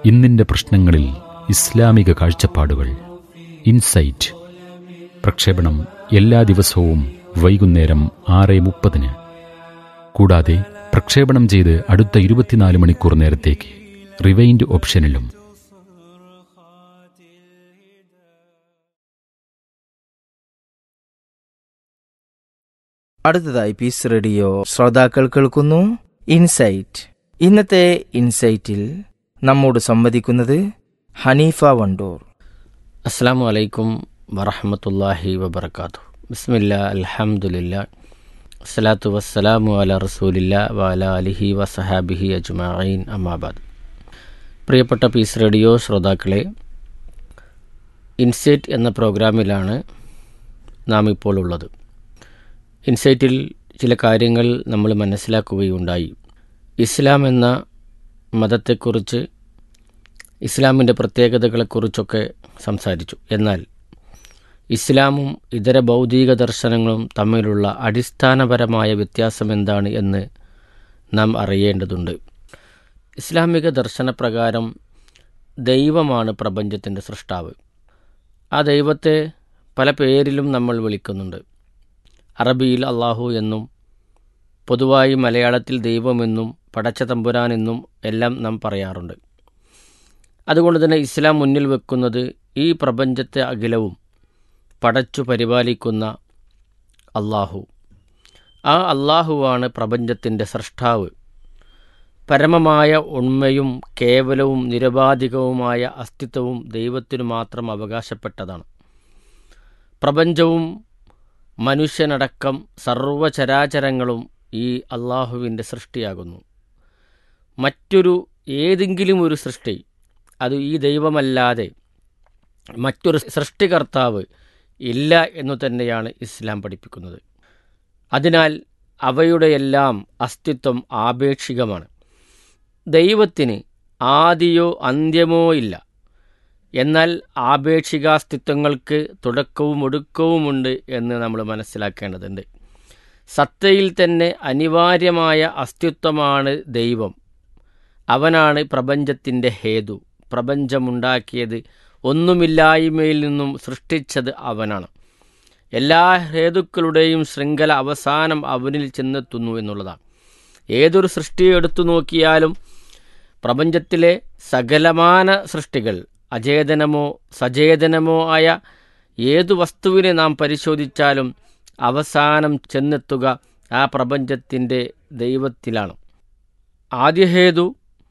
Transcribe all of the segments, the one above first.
ഇന്നിൻ്റെ പ്രശ്നങ്ങളിൽ ഇസ്ലാമിക കാഴ്ചപ്പാടുകൾ ഇൻസൈറ്റ് പ്രക്ഷേപണം എല്ലാ ദിവസവും വൈകുന്നേരം ആറ് മുപ്പതിന് കൂടാതെ പ്രക്ഷേപണം ചെയ്ത് അടുത്ത ഇരുപത്തിനാല് മണിക്കൂർ നേരത്തേക്ക് റിവൈൻഡ് ഓപ്ഷനിലും അടുത്തതായി പീസ് റേഡിയോ ശ്രോതാക്കൾ കേൾക്കുന്നു ഇൻസൈറ്റ് ഇന്നത്തെ ഇൻസൈറ്റിൽ നമ്മോട് സംവദിക്കുന്നത് ഹനീഫ വണ്ടൂർ അസ്സാം വലൈക്കും വറഹമത്തല്ലാഹി വബർക്കാത്തു ബിസ്മില്ല അൽഹംദുലില്ല അസ്സലാത്തു വസ്സലാമു അല റസൂലില്ല വഅല അലിഹി വസഹാബിഹി അജ്മഈൻ അമ്മാബാദ് പ്രിയപ്പെട്ട പീസ് റേഡിയോ ശ്രോതാക്കളെ ഇൻസൈറ്റ് എന്ന പ്രോഗ്രാമിലാണ് നാം ഇപ്പോൾ ഉള്ളത് ഇൻസൈറ്റിൽ ചില കാര്യങ്ങൾ നമ്മൾ മനസ്സിലാക്കുകയുണ്ടായി ഇസ്ലാം എന്ന മതത്തെക്കുറിച്ച് ഇസ്ലാമിൻ്റെ പ്രത്യേകതകളെക്കുറിച്ചൊക്കെ സംസാരിച്ചു എന്നാൽ ഇസ്ലാമും ഇതര ഭൗതിക ദർശനങ്ങളും തമ്മിലുള്ള അടിസ്ഥാനപരമായ വ്യത്യാസം എന്താണ് എന്ന് നാം അറിയേണ്ടതുണ്ട് ഇസ്ലാമിക ദർശനപ്രകാരം ദൈവമാണ് പ്രപഞ്ചത്തിൻ്റെ സൃഷ്ടാവ് ആ ദൈവത്തെ പല പേരിലും നമ്മൾ വിളിക്കുന്നുണ്ട് അറബിയിൽ അള്ളാഹു എന്നും പൊതുവായി മലയാളത്തിൽ ദൈവമെന്നും പടച്ച തമ്പുരാനെന്നും എല്ലാം നാം പറയാറുണ്ട് അതുകൊണ്ട് തന്നെ ഇസ്ലാം മുന്നിൽ വെക്കുന്നത് ഈ പ്രപഞ്ചത്തെ അഖിലവും പടച്ചു പരിപാലിക്കുന്ന അള്ളാഹു ആ അള്ളാഹുവാണ് പ്രപഞ്ചത്തിൻ്റെ സൃഷ്ടാവ് പരമമായ ഉണ്മയും കേവലവും നിരപാധികവുമായ അസ്തിത്വവും ദൈവത്തിനു മാത്രം അവകാശപ്പെട്ടതാണ് പ്രപഞ്ചവും മനുഷ്യനടക്കം സർവചരാചരങ്ങളും ഈ അള്ളാഹുവിൻ്റെ സൃഷ്ടിയാകുന്നു മറ്റൊരു ഏതെങ്കിലും ഒരു സൃഷ്ടി അത് ഈ ദൈവമല്ലാതെ മറ്റൊരു സൃഷ്ടികർത്താവ് ഇല്ല എന്നു തന്നെയാണ് ഇസ്ലാം പഠിപ്പിക്കുന്നത് അതിനാൽ അവയുടെയെല്ലാം അസ്തിത്വം ആപേക്ഷികമാണ് ദൈവത്തിന് ആദിയോ അന്ത്യമോ ഇല്ല എന്നാൽ ആപേക്ഷികാസ്തിത്വങ്ങൾക്ക് തുടക്കവും ഒടുക്കവുമുണ്ട് എന്ന് നമ്മൾ മനസ്സിലാക്കേണ്ടതുണ്ട് സത്തയിൽ തന്നെ അനിവാര്യമായ അസ്തിത്വമാണ് ദൈവം അവനാണ് പ്രപഞ്ചത്തിൻ്റെ ഹേതു പ്രപഞ്ചമുണ്ടാക്കിയത് ഒന്നുമില്ലായ്മയിൽ നിന്നും സൃഷ്ടിച്ചത് അവനാണ് എല്ലാ ഹേതുക്കളുടെയും ശൃംഖല അവസാനം അവനിൽ ചെന്നെത്തുന്നു എന്നുള്ളതാണ് ഏതൊരു സൃഷ്ടിയെ എടുത്തു നോക്കിയാലും പ്രപഞ്ചത്തിലെ സകലമാന സൃഷ്ടികൾ അചേതനമോ സചേതനമോ ആയ ഏതു വസ്തുവിനെ നാം പരിശോധിച്ചാലും അവസാനം ചെന്നെത്തുക ആ പ്രപഞ്ചത്തിൻ്റെ ദൈവത്തിലാണ് ആദ്യഹേതു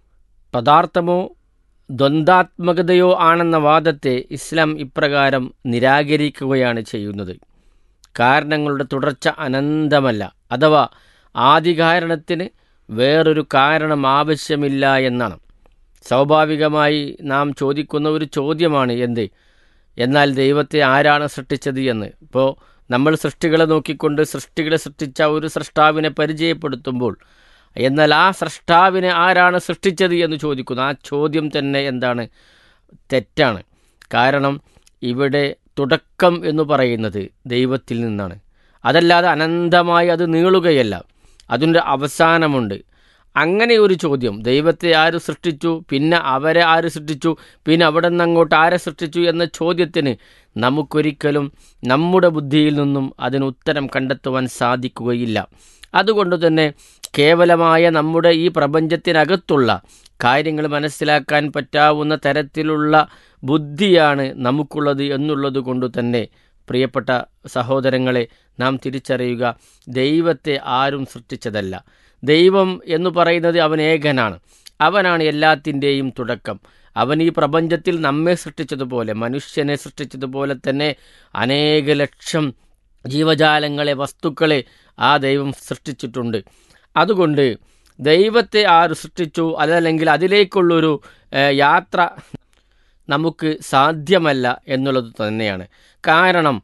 പദാർത്ഥമോ ദ്വന്ദ്വാത്മകതയോ ആണെന്ന വാദത്തെ ഇസ്ലാം ഇപ്രകാരം നിരാകരിക്കുകയാണ് ചെയ്യുന്നത് കാരണങ്ങളുടെ തുടർച്ച അനന്തമല്ല അഥവാ ആദികാരണത്തിന് വേറൊരു കാരണം ആവശ്യമില്ല എന്നാണ് സ്വാഭാവികമായി നാം ചോദിക്കുന്ന ഒരു ചോദ്യമാണ് എന്ത് എന്നാൽ ദൈവത്തെ ആരാണ് സൃഷ്ടിച്ചത് എന്ന് ഇപ്പോൾ നമ്മൾ സൃഷ്ടികളെ നോക്കിക്കൊണ്ട് സൃഷ്ടികളെ സൃഷ്ടിച്ച ഒരു സൃഷ്ടാവിനെ പരിചയപ്പെടുത്തുമ്പോൾ എന്നാൽ ആ സൃഷ്ടാവിനെ ആരാണ് സൃഷ്ടിച്ചത് എന്ന് ചോദിക്കുന്നു ആ ചോദ്യം തന്നെ എന്താണ് തെറ്റാണ് കാരണം ഇവിടെ തുടക്കം എന്ന് പറയുന്നത് ദൈവത്തിൽ നിന്നാണ് അതല്ലാതെ അനന്തമായി അത് നീളുകയല്ല അതിൻ്റെ അവസാനമുണ്ട് അങ്ങനെ ഒരു ചോദ്യം ദൈവത്തെ ആര് സൃഷ്ടിച്ചു പിന്നെ അവരെ ആര് സൃഷ്ടിച്ചു പിന്നെ അവിടെ നിന്ന് അങ്ങോട്ട് ആരെ സൃഷ്ടിച്ചു എന്ന ചോദ്യത്തിന് നമുക്കൊരിക്കലും നമ്മുടെ ബുദ്ധിയിൽ നിന്നും അതിന് ഉത്തരം കണ്ടെത്തുവാൻ സാധിക്കുകയില്ല അതുകൊണ്ട് തന്നെ കേവലമായ നമ്മുടെ ഈ പ്രപഞ്ചത്തിനകത്തുള്ള കാര്യങ്ങൾ മനസ്സിലാക്കാൻ പറ്റാവുന്ന തരത്തിലുള്ള ബുദ്ധിയാണ് നമുക്കുള്ളത് എന്നുള്ളത് കൊണ്ട് തന്നെ പ്രിയപ്പെട്ട സഹോദരങ്ങളെ നാം തിരിച്ചറിയുക ദൈവത്തെ ആരും സൃഷ്ടിച്ചതല്ല ദൈവം എന്ന് പറയുന്നത് അവൻ ഏകനാണ് അവനാണ് എല്ലാത്തിൻ്റെയും തുടക്കം അവൻ ഈ പ്രപഞ്ചത്തിൽ നമ്മെ സൃഷ്ടിച്ചതുപോലെ മനുഷ്യനെ സൃഷ്ടിച്ചതുപോലെ തന്നെ അനേക ലക്ഷം ജീവജാലങ്ങളെ വസ്തുക്കളെ ആ ദൈവം സൃഷ്ടിച്ചിട്ടുണ്ട് അതുകൊണ്ട് ദൈവത്തെ ആര് സൃഷ്ടിച്ചു അതല്ലെങ്കിൽ അതിലേക്കുള്ളൊരു യാത്ര നമുക്ക് സാധ്യമല്ല എന്നുള്ളത് തന്നെയാണ് കാരണം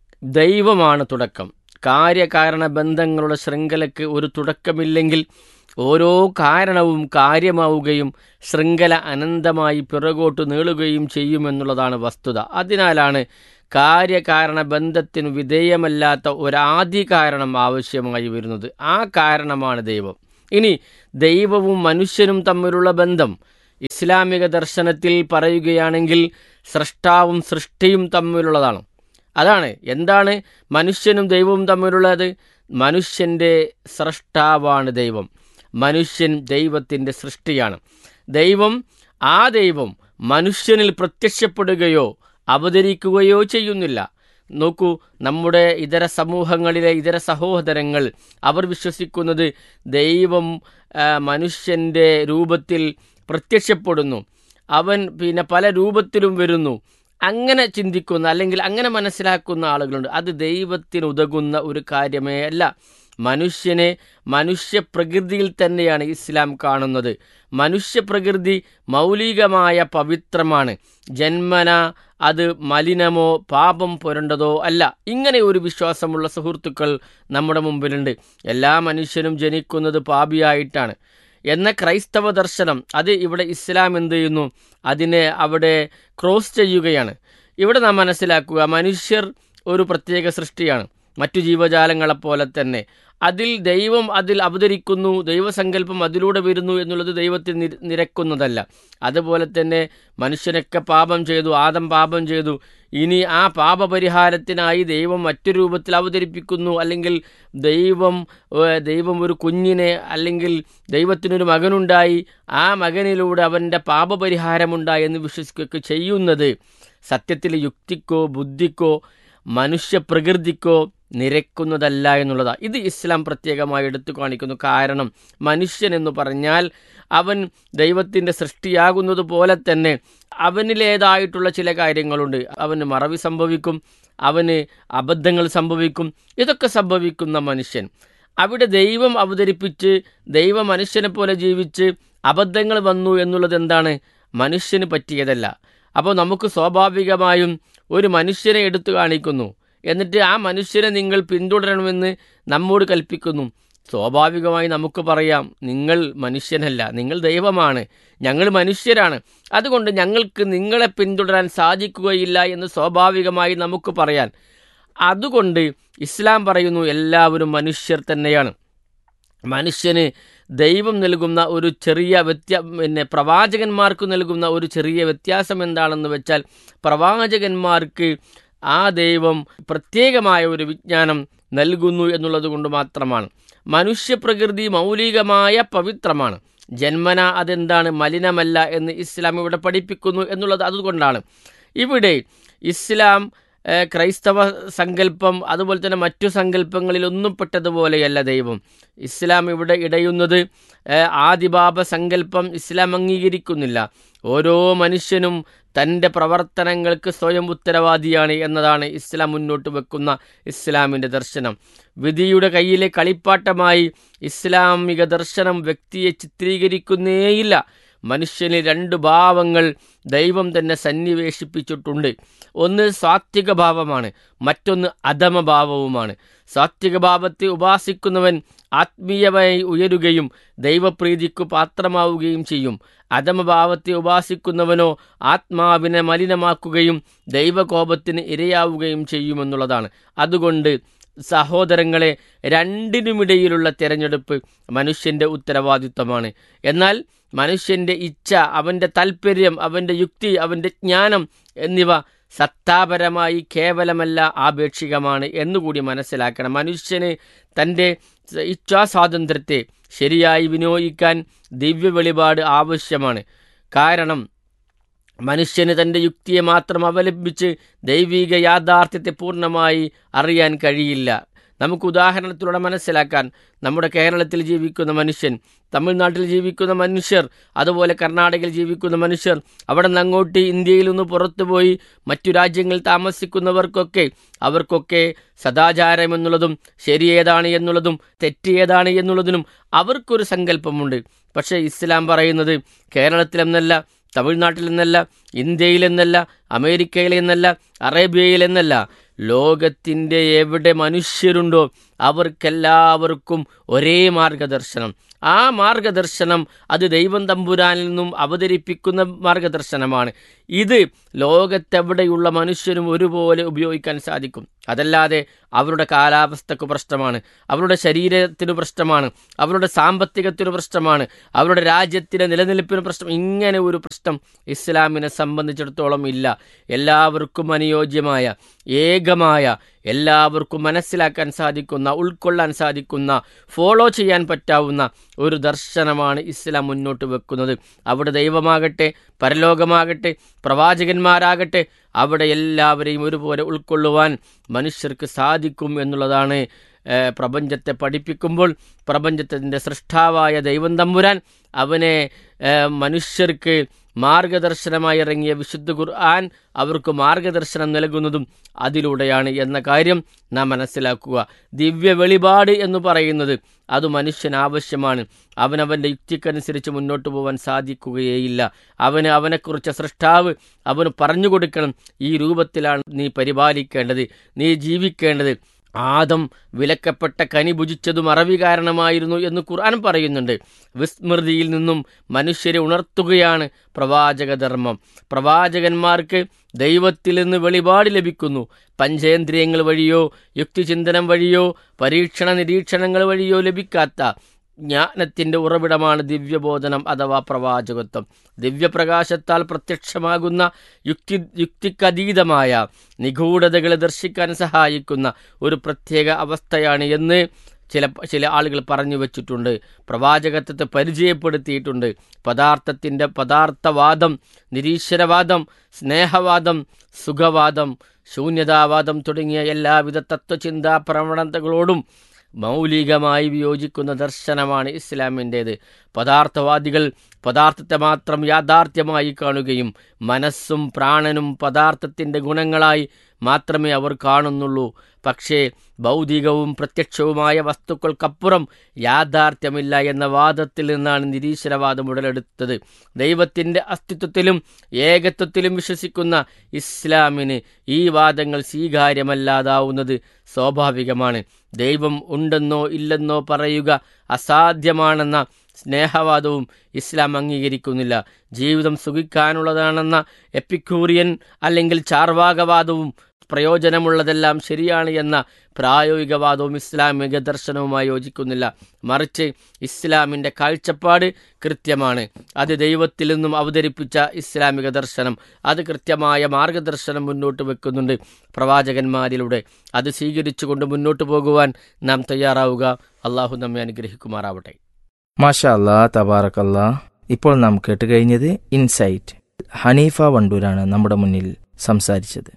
ദൈവമാണ് തുടക്കം കാര്യകാരണ ബന്ധങ്ങളുടെ ശൃംഖലയ്ക്ക് ഒരു തുടക്കമില്ലെങ്കിൽ ഓരോ കാരണവും കാര്യമാവുകയും ശൃംഖല അനന്തമായി പിറകോട്ട് നീളുകയും ചെയ്യുമെന്നുള്ളതാണ് വസ്തുത അതിനാലാണ് കാര്യകാരണ ബന്ധത്തിന് വിധേയമല്ലാത്ത ഒരാദ്യ കാരണം ആവശ്യമായി വരുന്നത് ആ കാരണമാണ് ദൈവം ഇനി ദൈവവും മനുഷ്യനും തമ്മിലുള്ള ബന്ധം ഇസ്ലാമിക ദർശനത്തിൽ പറയുകയാണെങ്കിൽ സൃഷ്ടാവും സൃഷ്ടിയും തമ്മിലുള്ളതാണ് അതാണ് എന്താണ് മനുഷ്യനും ദൈവവും തമ്മിലുള്ളത് മനുഷ്യൻ്റെ സൃഷ്ടാവാണ് ദൈവം മനുഷ്യൻ ദൈവത്തിൻ്റെ സൃഷ്ടിയാണ് ദൈവം ആ ദൈവം മനുഷ്യനിൽ പ്രത്യക്ഷപ്പെടുകയോ അവതരിക്കുകയോ ചെയ്യുന്നില്ല നോക്കൂ നമ്മുടെ ഇതര സമൂഹങ്ങളിലെ ഇതര സഹോദരങ്ങൾ അവർ വിശ്വസിക്കുന്നത് ദൈവം ആ, മനുഷ്യൻ്റെ രൂപത്തിൽ പ്രത്യക്ഷപ്പെടുന്നു അവൻ പിന്നെ പല രൂപത്തിലും വരുന്നു അങ്ങനെ ചിന്തിക്കുന്ന അല്ലെങ്കിൽ അങ്ങനെ മനസ്സിലാക്കുന്ന ആളുകളുണ്ട് അത് ദൈവത്തിന് ഉതകുന്ന ഒരു കാര്യമേ അല്ല മനുഷ്യനെ മനുഷ്യപ്രകൃതിയിൽ തന്നെയാണ് ഇസ്ലാം കാണുന്നത് മനുഷ്യപ്രകൃതി മൗലികമായ പവിത്രമാണ് ജന്മന അത് മലിനമോ പാപം പുരണ്ടതോ അല്ല ഇങ്ങനെ ഒരു വിശ്വാസമുള്ള സുഹൃത്തുക്കൾ നമ്മുടെ മുമ്പിലുണ്ട് എല്ലാ മനുഷ്യനും ജനിക്കുന്നത് പാപിയായിട്ടാണ് എന്ന ക്രൈസ്തവ ദർശനം അത് ഇവിടെ ഇസ്ലാം എന്ത് ചെയ്യുന്നു അതിനെ അവിടെ ക്രോസ് ചെയ്യുകയാണ് ഇവിടെ നാം മനസ്സിലാക്കുക മനുഷ്യർ ഒരു പ്രത്യേക സൃഷ്ടിയാണ് മറ്റു ജീവജാലങ്ങളെപ്പോലെ തന്നെ അതിൽ ദൈവം അതിൽ അവതരിക്കുന്നു ദൈവസങ്കല്പം അതിലൂടെ വരുന്നു എന്നുള്ളത് ദൈവത്തിൽ നിര നിരക്കുന്നതല്ല അതുപോലെ തന്നെ മനുഷ്യനൊക്കെ പാപം ചെയ്തു ആദം പാപം ചെയ്തു ഇനി ആ പാപപരിഹാരത്തിനായി ദൈവം മറ്റു രൂപത്തിൽ അവതരിപ്പിക്കുന്നു അല്ലെങ്കിൽ ദൈവം ഏഹ്, ദൈവം ഒരു കുഞ്ഞിനെ അല്ലെങ്കിൽ ദൈവത്തിനൊരു മകനുണ്ടായി ആ മകനിലൂടെ അവൻ്റെ പാപപരിഹാരമുണ്ടായി എന്ന് വിശ്വസിക്കുകയൊക്കെ ചെയ്യുന്നത് സത്യത്തിൽ യുക്തിക്കോ ബുദ്ധിക്കോ മനുഷ്യപ്രകൃതിക്കോ നിരക്കുന്നതല്ല എന്നുള്ളതാണ് ഇത് ഇസ്ലാം പ്രത്യേകമായി എടുത്തു കാണിക്കുന്നു കാരണം മനുഷ്യൻ എന്ന് പറഞ്ഞാൽ അവൻ ദൈവത്തിൻ്റെ സൃഷ്ടിയാകുന്നത് പോലെ തന്നെ അവനിലേതായിട്ടുള്ള ചില കാര്യങ്ങളുണ്ട് അവന് മറവി സംഭവിക്കും അവന് അബദ്ധങ്ങൾ സംഭവിക്കും ഇതൊക്കെ സംഭവിക്കുന്ന മനുഷ്യൻ അവിടെ ദൈവം അവതരിപ്പിച്ച് ദൈവ മനുഷ്യനെ പോലെ ജീവിച്ച് അബദ്ധങ്ങൾ വന്നു എന്നുള്ളത് എന്താണ് മനുഷ്യന് പറ്റിയതല്ല അപ്പോൾ നമുക്ക് സ്വാഭാവികമായും ഒരു മനുഷ്യനെ എടുത്തു കാണിക്കുന്നു എന്നിട്ട് ആ മനുഷ്യനെ നിങ്ങൾ പിന്തുടരണമെന്ന് നമ്മോട് കൽപ്പിക്കുന്നു സ്വാഭാവികമായി നമുക്ക് പറയാം നിങ്ങൾ മനുഷ്യനല്ല നിങ്ങൾ ദൈവമാണ് ഞങ്ങൾ മനുഷ്യരാണ് അതുകൊണ്ട് ഞങ്ങൾക്ക് നിങ്ങളെ പിന്തുടരാൻ സാധിക്കുകയില്ല എന്ന് സ്വാഭാവികമായി നമുക്ക് പറയാൻ അതുകൊണ്ട് ഇസ്ലാം പറയുന്നു എല്ലാവരും മനുഷ്യർ തന്നെയാണ് മനുഷ്യന് ദൈവം നൽകുന്ന ഒരു ചെറിയ വ്യത്യ പിന്നെ പ്രവാചകന്മാർക്ക് നൽകുന്ന ഒരു ചെറിയ വ്യത്യാസം എന്താണെന്ന് വെച്ചാൽ പ്രവാചകന്മാർക്ക് ആ ദൈവം പ്രത്യേകമായ ഒരു വിജ്ഞാനം നൽകുന്നു എന്നുള്ളത് കൊണ്ട് മാത്രമാണ് മനുഷ്യപ്രകൃതി മൗലികമായ പവിത്രമാണ് ജന്മന അതെന്താണ് മലിനമല്ല എന്ന് ഇസ്ലാം ഇവിടെ പഠിപ്പിക്കുന്നു എന്നുള്ളത് അതുകൊണ്ടാണ് ഇവിടെ ഇസ്ലാം ഏഹ്, ക്രൈസ്തവ സങ്കല്പം അതുപോലെ തന്നെ മറ്റു സങ്കല്പങ്ങളിലൊന്നും പെട്ടതുപോലെയല്ല ദൈവം ഇസ്ലാം ഇവിടെ ഇടയുന്നത് ഏഹ്, ആദിബാബ സങ്കല്പം ഇസ്ലാം അംഗീകരിക്കുന്നില്ല ഓരോ മനുഷ്യനും തൻ്റെ പ്രവർത്തനങ്ങൾക്ക് സ്വയം ഉത്തരവാദിയാണ് എന്നതാണ് ഇസ്ലാം മുന്നോട്ട് വെക്കുന്ന ഇസ്ലാമിൻ്റെ ദർശനം വിധിയുടെ കയ്യിലെ കളിപ്പാട്ടമായി ഇസ്ലാമിക ദർശനം വ്യക്തിയെ ചിത്രീകരിക്കുന്നേയില്ല മനുഷ്യന് രണ്ട് ഭാവങ്ങൾ ദൈവം തന്നെ സന്നിവേശിപ്പിച്ചിട്ടുണ്ട് ഒന്ന് സാത്വിക ഭാവമാണ് മറ്റൊന്ന് അധമഭാവവുമാണ് സാത്വിക ഭാവത്തെ ഉപാസിക്കുന്നവൻ ആത്മീയമായി ഉയരുകയും ദൈവപ്രീതിക്കു പാത്രമാവുകയും ചെയ്യും അധമഭാവത്തെ ഉപാസിക്കുന്നവനോ ആത്മാവിനെ മലിനമാക്കുകയും ദൈവകോപത്തിന് ഇരയാവുകയും ചെയ്യുമെന്നുള്ളതാണ് അതുകൊണ്ട് സഹോദരങ്ങളെ രണ്ടിനുമിടയിലുള്ള തിരഞ്ഞെടുപ്പ് മനുഷ്യൻ്റെ ഉത്തരവാദിത്വമാണ് എന്നാൽ മനുഷ്യൻ്റെ ഇച്ഛ അവൻ്റെ താല്പര്യം അവൻ്റെ യുക്തി അവൻ്റെ ജ്ഞാനം എന്നിവ സത്താപരമായി കേവലമല്ല ആപേക്ഷികമാണ് എന്നുകൂടി മനസ്സിലാക്കണം മനുഷ്യന് തൻ്റെ ഇച്ഛാസ്വാതന്ത്ര്യത്തെ ശരിയായി വിനിയോഗിക്കാൻ ദിവ്യ വെളിപാട് ആവശ്യമാണ് കാരണം മനുഷ്യന് തൻ്റെ യുക്തിയെ മാത്രം അവലംബിച്ച് ദൈവിക യാഥാർത്ഥ്യത്തെ പൂർണ്ണമായി അറിയാൻ കഴിയില്ല നമുക്ക് ഉദാഹരണത്തിലൂടെ മനസ്സിലാക്കാൻ നമ്മുടെ കേരളത്തിൽ ജീവിക്കുന്ന മനുഷ്യൻ തമിഴ്നാട്ടിൽ ജീവിക്കുന്ന മനുഷ്യർ അതുപോലെ കർണാടകയിൽ ജീവിക്കുന്ന മനുഷ്യർ അവിടെ നിന്ന് അങ്ങോട്ട് ഇന്ത്യയിൽ നിന്ന് പുറത്തുപോയി മറ്റു രാജ്യങ്ങളിൽ താമസിക്കുന്നവർക്കൊക്കെ അവർക്കൊക്കെ സദാചാരം എന്നുള്ളതും ശരിയേതാണ് എന്നുള്ളതും തെറ്റിയേതാണ് എന്നുള്ളതിനും അവർക്കൊരു സങ്കല്പമുണ്ട് പക്ഷേ ഇസ്ലാം പറയുന്നത് കേരളത്തിലെന്നല്ല തമിഴ്നാട്ടിൽ നിന്നല്ല ഇന്ത്യയിൽ നിന്നല്ല അമേരിക്കയിൽ നിന്നല്ല അറേബ്യയിൽ നിന്നല്ല ലോകത്തിൻ്റെ എവിടെ മനുഷ്യരുണ്ടോ അവർക്കെല്ലാവർക്കും ഒരേ മാർഗദർശനം ആ മാർഗദർശനം അത് ദൈവം തമ്പുരാനിൽ നിന്നും അവതരിപ്പിക്കുന്ന മാർഗദർശനമാണ് ഇത് ലോകത്തെവിടെയുള്ള മനുഷ്യരും ഒരുപോലെ ഉപയോഗിക്കാൻ സാധിക്കും അതല്ലാതെ അവരുടെ കാലാവസ്ഥക്ക് പ്രശ്നമാണ് അവരുടെ ശരീരത്തിന് പ്രശ്നമാണ് അവരുടെ സാമ്പത്തികത്തിന് പ്രശ്നമാണ് അവരുടെ രാജ്യത്തിൻ്റെ നിലനിൽപ്പിന് പ്രശ്നം ഇങ്ങനെ ഒരു പ്രശ്നം ഇസ്ലാമിനെ സംബന്ധിച്ചിടത്തോളം ഇല്ല എല്ലാവർക്കും അനുയോജ്യമായ ഏകമായ എല്ലാവർക്കും മനസ്സിലാക്കാൻ സാധിക്കുന്ന ഉൾക്കൊള്ളാൻ സാധിക്കുന്ന ഫോളോ ചെയ്യാൻ പറ്റാവുന്ന ഒരു ദർശനമാണ് ഇസ്ലാം മുന്നോട്ട് വെക്കുന്നത് അവിടെ ദൈവമാകട്ടെ പരലോകമാകട്ടെ പ്രവാചകന്മാരാകട്ടെ അവിടെ എല്ലാവരെയും ഒരുപോലെ ഉൾക്കൊള്ളുവാൻ മനുഷ്യർക്ക് സാധിക്കും എന്നുള്ളതാണ് ഏഹ്, പ്രപഞ്ചത്തെ പഠിപ്പിക്കുമ്പോൾ പ്രപഞ്ചത്തിൻ്റെ സൃഷ്ടാവായ ദൈവം തമ്പുരാൻ അവനെ ഏഹ്, മനുഷ്യർക്ക് മാർഗദർശനമായി ഇറങ്ങിയ വിശുദ്ധ ഖുർആൻ അവർക്ക് മാർഗദർശനം നൽകുന്നതും അതിലൂടെയാണ് എന്ന കാര്യം നാം മനസ്സിലാക്കുക ദിവ്യ വെളിപാട് എന്ന് പറയുന്നത് അത് മനുഷ്യന് ആവശ്യമാണ് അവനവൻ്റെ യുക്തിക്കനുസരിച്ച് മുന്നോട്ട് പോകാൻ സാധിക്കുകയേയില്ല അവന് അവനെക്കുറിച്ച് സൃഷ്ടാവ് അവന് പറഞ്ഞു കൊടുക്കണം ഈ രൂപത്തിലാണ് നീ പരിപാലിക്കേണ്ടത് നീ ജീവിക്കേണ്ടത് ആദം വിലക്കപ്പെട്ട കനി ഭുജിച്ചതും അറവി കാരണമായിരുന്നു എന്ന് ഖുർആൻ പറയുന്നുണ്ട് വിസ്മൃതിയിൽ നിന്നും മനുഷ്യരെ ഉണർത്തുകയാണ് പ്രവാചകധർമ്മം പ്രവാചകന്മാർക്ക് ദൈവത്തിൽ നിന്ന് വെളിപാട് ലഭിക്കുന്നു പഞ്ചേന്ദ്രിയങ്ങൾ വഴിയോ യുക്തിചിന്തനം വഴിയോ പരീക്ഷണ നിരീക്ഷണങ്ങൾ വഴിയോ ലഭിക്കാത്ത ജ്ഞാനത്തിൻ്റെ ഉറവിടമാണ് ദിവ്യബോധനം അഥവാ പ്രവാചകത്വം ദിവ്യപ്രകാശത്താൽ പ്രത്യക്ഷമാകുന്ന യുക്തി യുക്തിക്കതീതമായ നിഗൂഢതകളെ ദർശിക്കാൻ സഹായിക്കുന്ന ഒരു പ്രത്യേക അവസ്ഥയാണ് എന്ന് ചില ചില ആളുകൾ പറഞ്ഞു വച്ചിട്ടുണ്ട് പ്രവാചകത്വത്തെ പരിചയപ്പെടുത്തിയിട്ടുണ്ട് പദാർത്ഥത്തിൻ്റെ പദാർത്ഥവാദം നിരീശ്വരവാദം സ്നേഹവാദം സുഖവാദം ശൂന്യതാവാദം തുടങ്ങിയ എല്ലാവിധ തത്വചിന്താ പ്രവണതകളോടും മൗലികമായി വിയോജിക്കുന്ന ദർശനമാണ് ഇസ്ലാമിൻ്റേത് പദാർത്ഥവാദികൾ പദാർത്ഥത്തെ മാത്രം യാഥാർത്ഥ്യമായി കാണുകയും മനസ്സും പ്രാണനും പദാർത്ഥത്തിൻ്റെ ഗുണങ്ങളായി മാത്രമേ അവർ കാണുന്നുള്ളൂ പക്ഷേ ഭൗതികവും പ്രത്യക്ഷവുമായ വസ്തുക്കൾക്കപ്പുറം യാഥാർത്ഥ്യമില്ല എന്ന വാദത്തിൽ നിന്നാണ് നിരീശ്വരവാദം ഉടലെടുത്തത് ദൈവത്തിൻ്റെ അസ്തിത്വത്തിലും ഏകത്വത്തിലും വിശ്വസിക്കുന്ന ഇസ്ലാമിന് ഈ വാദങ്ങൾ സ്വീകാര്യമല്ലാതാവുന്നത് സ്വാഭാവികമാണ് ദൈവം ഉണ്ടെന്നോ ഇല്ലെന്നോ പറയുക അസാധ്യമാണെന്ന സ്നേഹവാദവും ഇസ്ലാം അംഗീകരിക്കുന്നില്ല ജീവിതം സുഖിക്കാനുള്ളതാണെന്ന എപ്പിക്യൂറിയൻ അല്ലെങ്കിൽ ചാർവാകവാദവും പ്രയോജനമുള്ളതെല്ലാം ശരിയാണ് എന്ന പ്രായോഗികവാദവും ഇസ്ലാമിക ദർശനവുമായി യോജിക്കുന്നില്ല മറിച്ച് ഇസ്ലാമിൻ്റെ കാഴ്ചപ്പാട് കൃത്യമാണ് അത് ദൈവത്തിൽ നിന്നും അവതരിപ്പിച്ച ഇസ്ലാമിക ദർശനം അത് കൃത്യമായ മാർഗദർശനം മുന്നോട്ട് വെക്കുന്നുണ്ട് പ്രവാചകന്മാരിലൂടെ അത് സ്വീകരിച്ചുകൊണ്ട് മുന്നോട്ട് പോകുവാൻ നാം തയ്യാറാവുക അള്ളാഹു നമ്മെ അനുഗ്രഹിക്കുമാറാവട്ടെ മാഷാ അല്ലാ തബാറക്കല്ലാ ഇപ്പോൾ നാം കേട്ടുകഴിഞ്ഞത് ഇൻസൈറ്റ് ഹനീഫ വണ്ടൂരാണ് നമ്മുടെ മുന്നിൽ സംസാരിച്ചത്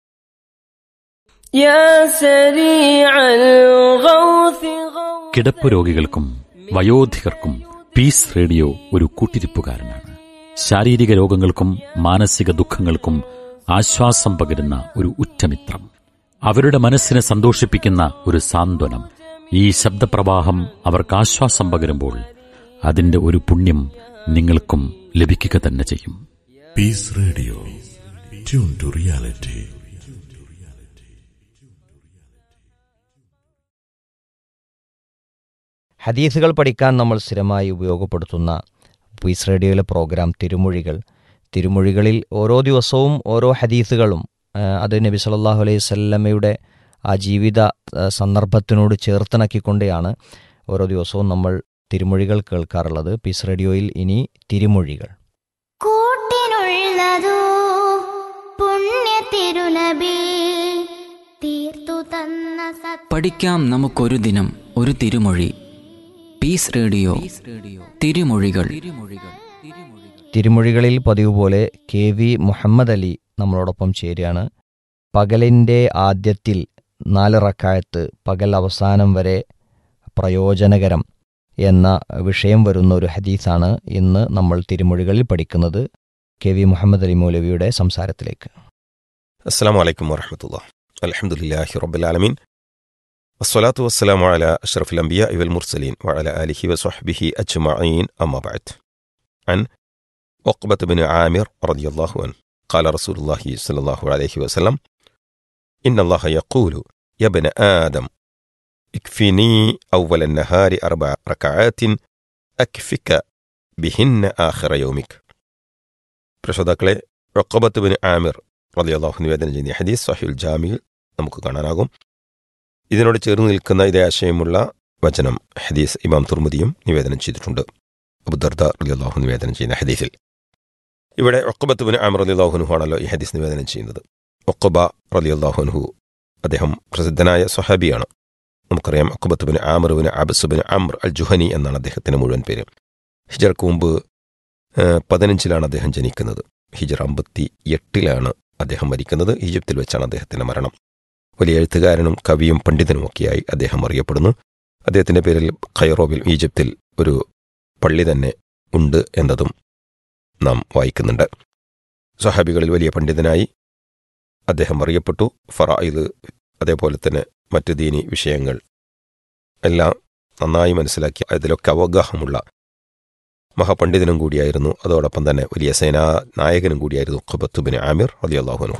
يا سريع الغوث غوث കിടപ്പ് രോഗികൾക്കും വയോധികർക്കും പീസ് റേഡിയോ ഒരു കൂട്ടിരിപ്പുകാരനാണ് ശാരീരിക രോഗങ്ങൾക്കും മാനസിക ദുഃഖങ്ങൾക്കും ആശ്വാസം പകരുന്ന ഒരു ഉറ്റമിത്രം അവരുടെ മനസ്സിനെ സന്തോഷിപ്പിക്കുന്ന ഒരു സാന്ത്വനം ഈ ശബ്ദപ്രവാഹം അവർക്ക് ആശ്വാസം പകരുമ്പോൾ അതിന്റെ ഒരു പുണ്യം നിങ്ങൾക്കും ലഭിക്കുക തന്നെ ചെയ്യും Peace Radio. Tune to reality. ഹദീസുകൾ പഠിക്കാൻ നമ്മൾ സ്ഥിരമായി ഉപയോഗപ്പെടുത്തുന്ന പീസ് റേഡിയോയിലെ പ്രോഗ്രാം തിരുമൊഴികൾ തിരുമൊഴികളിൽ ഓരോ ദിവസവും ഓരോ ഹദീസുകളും ആ, അത് നബി സല്ലല്ലാഹു അലൈഹി വസല്ലമയുടെ ആ ജീവിത ആ, സന്ദർഭത്തിനോട് ചേർത്തിണക്കിക്കൊണ്ടാണ് ഓരോ ദിവസവും നമ്മൾ തിരുമൊഴികൾ കേൾക്കാറുള്ളത് പീസ് റേഡിയോയിൽ ഇനി തിരുമൊഴികൾ കൂട്ടിനുള്ളതോ പുണ്യ തിരുനബി തീർത്തു തന്ന സത് പഠിക്കാം നമുക്കൊരു ദിനം ഒരു തിരുമൊഴി പീസ് റേഡിയോ തിരുമൊഴികൾ തിരുമൊഴികളിൽ പതിവ് പോലെ കെ വി മുഹമ്മദ് അലി നമ്മളോടൊപ്പം ചേരുകയാണ് പകലിൻ്റെ ആദ്യത്തിൽ നാല് റക്കായത്ത് പകൽ അവസാനം വരെ പ്രയോജനകരം എന്ന വിഷയം വരുന്ന ഒരു ഹദീസാണ് ഇന്ന് നമ്മൾ തിരുമൊഴികളിൽ പഠിക്കുന്നത് കെ വി മുഹമ്മദ് അലി മൗലവിയുടെ സംസാരത്തിലേക്ക് السلام عليكم ورحمة الله الحمد لله رب العالمين والصلاة والسلام على أشرف الأنبياء والمرسلين وعلى آله وصحبه أجمعين أما بعد عن عقبة بن عامر رضي الله عنه قال رسول الله صلى الله عليه وسلم إن الله يقول يا ابن آدم اكفني أول النهار أربع ركعات അക്ഫിക്ക ബിഹിന്ന ആഖിറ യൗമിക് പ്രശ്രോതാക്കളെ റൊക്കബത്ത് ബിൻ ആമിർ റളിയല്ലാഹു നിവേദനം ചെയ്യുന്ന ഈ ഹദീസ് സഹിൽ ജാമിയിൽ നമുക്ക് കാണാനാകും ഇതിനോട് ചേർന്ന് നിൽക്കുന്ന ഇതേ ആശയമുള്ള വചനം ഹദീസ് ഇമാം തുർമുദിയും നിവേദനം ചെയ്തിട്ടുണ്ട് അബുദർദ റളിയല്ലാഹു നിവേദനം ചെയ്യുന്ന ഹദീസിൽ ഇവിടെ ഒക്കബത്ത് ബിൻ ആമിർ റളിയല്ലാഹുനുഹു ആണല്ലോ ഈ ഹദീസ് നിവേദനം ചെയ്യുന്നത് ഒക്കബ റളിയല്ലാഹുനുഹു അദ്ദേഹം പ്രസിദ്ധനായ സ്വഹാബിയാണ് നമുക്കറിയാം Uqbah bin Amir bin Abas bin Amr al Juhani എന്നാണ് അദ്ദേഹത്തിന്റെ മുഴുവൻ പേര് ഹിജർക്ക് മുമ്പ് ഏഹ്, പതിനഞ്ചിലാണ് അദ്ദേഹം ജനിക്കുന്നത് ഹിജർ അമ്പത്തി എട്ടിലാണ് അദ്ദേഹം മരിക്കുന്നത് ഈജിപ്തിൽ വെച്ചാണ് അദ്ദേഹത്തിന്റെ മരണം വലിയ എഴുത്തുകാരനും കവിയും പണ്ഡിതനുമൊക്കെയായി അദ്ദേഹം അറിയപ്പെടുന്നു അദ്ദേഹത്തിന്റെ പേരിൽ ഖൈറോവിൽ ഈജിപ്തിൽ ഒരു പള്ളി തന്നെ ഉണ്ട് എന്നതും നാം വായിക്കുന്നുണ്ട് സ്വഹാബികളിൽ വലിയ പണ്ഡിതനായി അദ്ദേഹം അറിയപ്പെട്ടു ഫറായിദ് അതേപോലെ തന്നെ മറ്റ് ദീനി വിഷയങ്ങൾ എല്ലാം നന്നായി മനസ്സിലാക്കി അതിലൊക്കെ അവഗാഹമുള്ള മഹാപണ്ഡിതനും കൂടിയായിരുന്നു അതോടൊപ്പം തന്നെ വലിയ സേനാ നായകനും കൂടിയായിരുന്നു ഖുബത്തുബിൻ ആമിർ അലി അള്ളാഹുൻഹു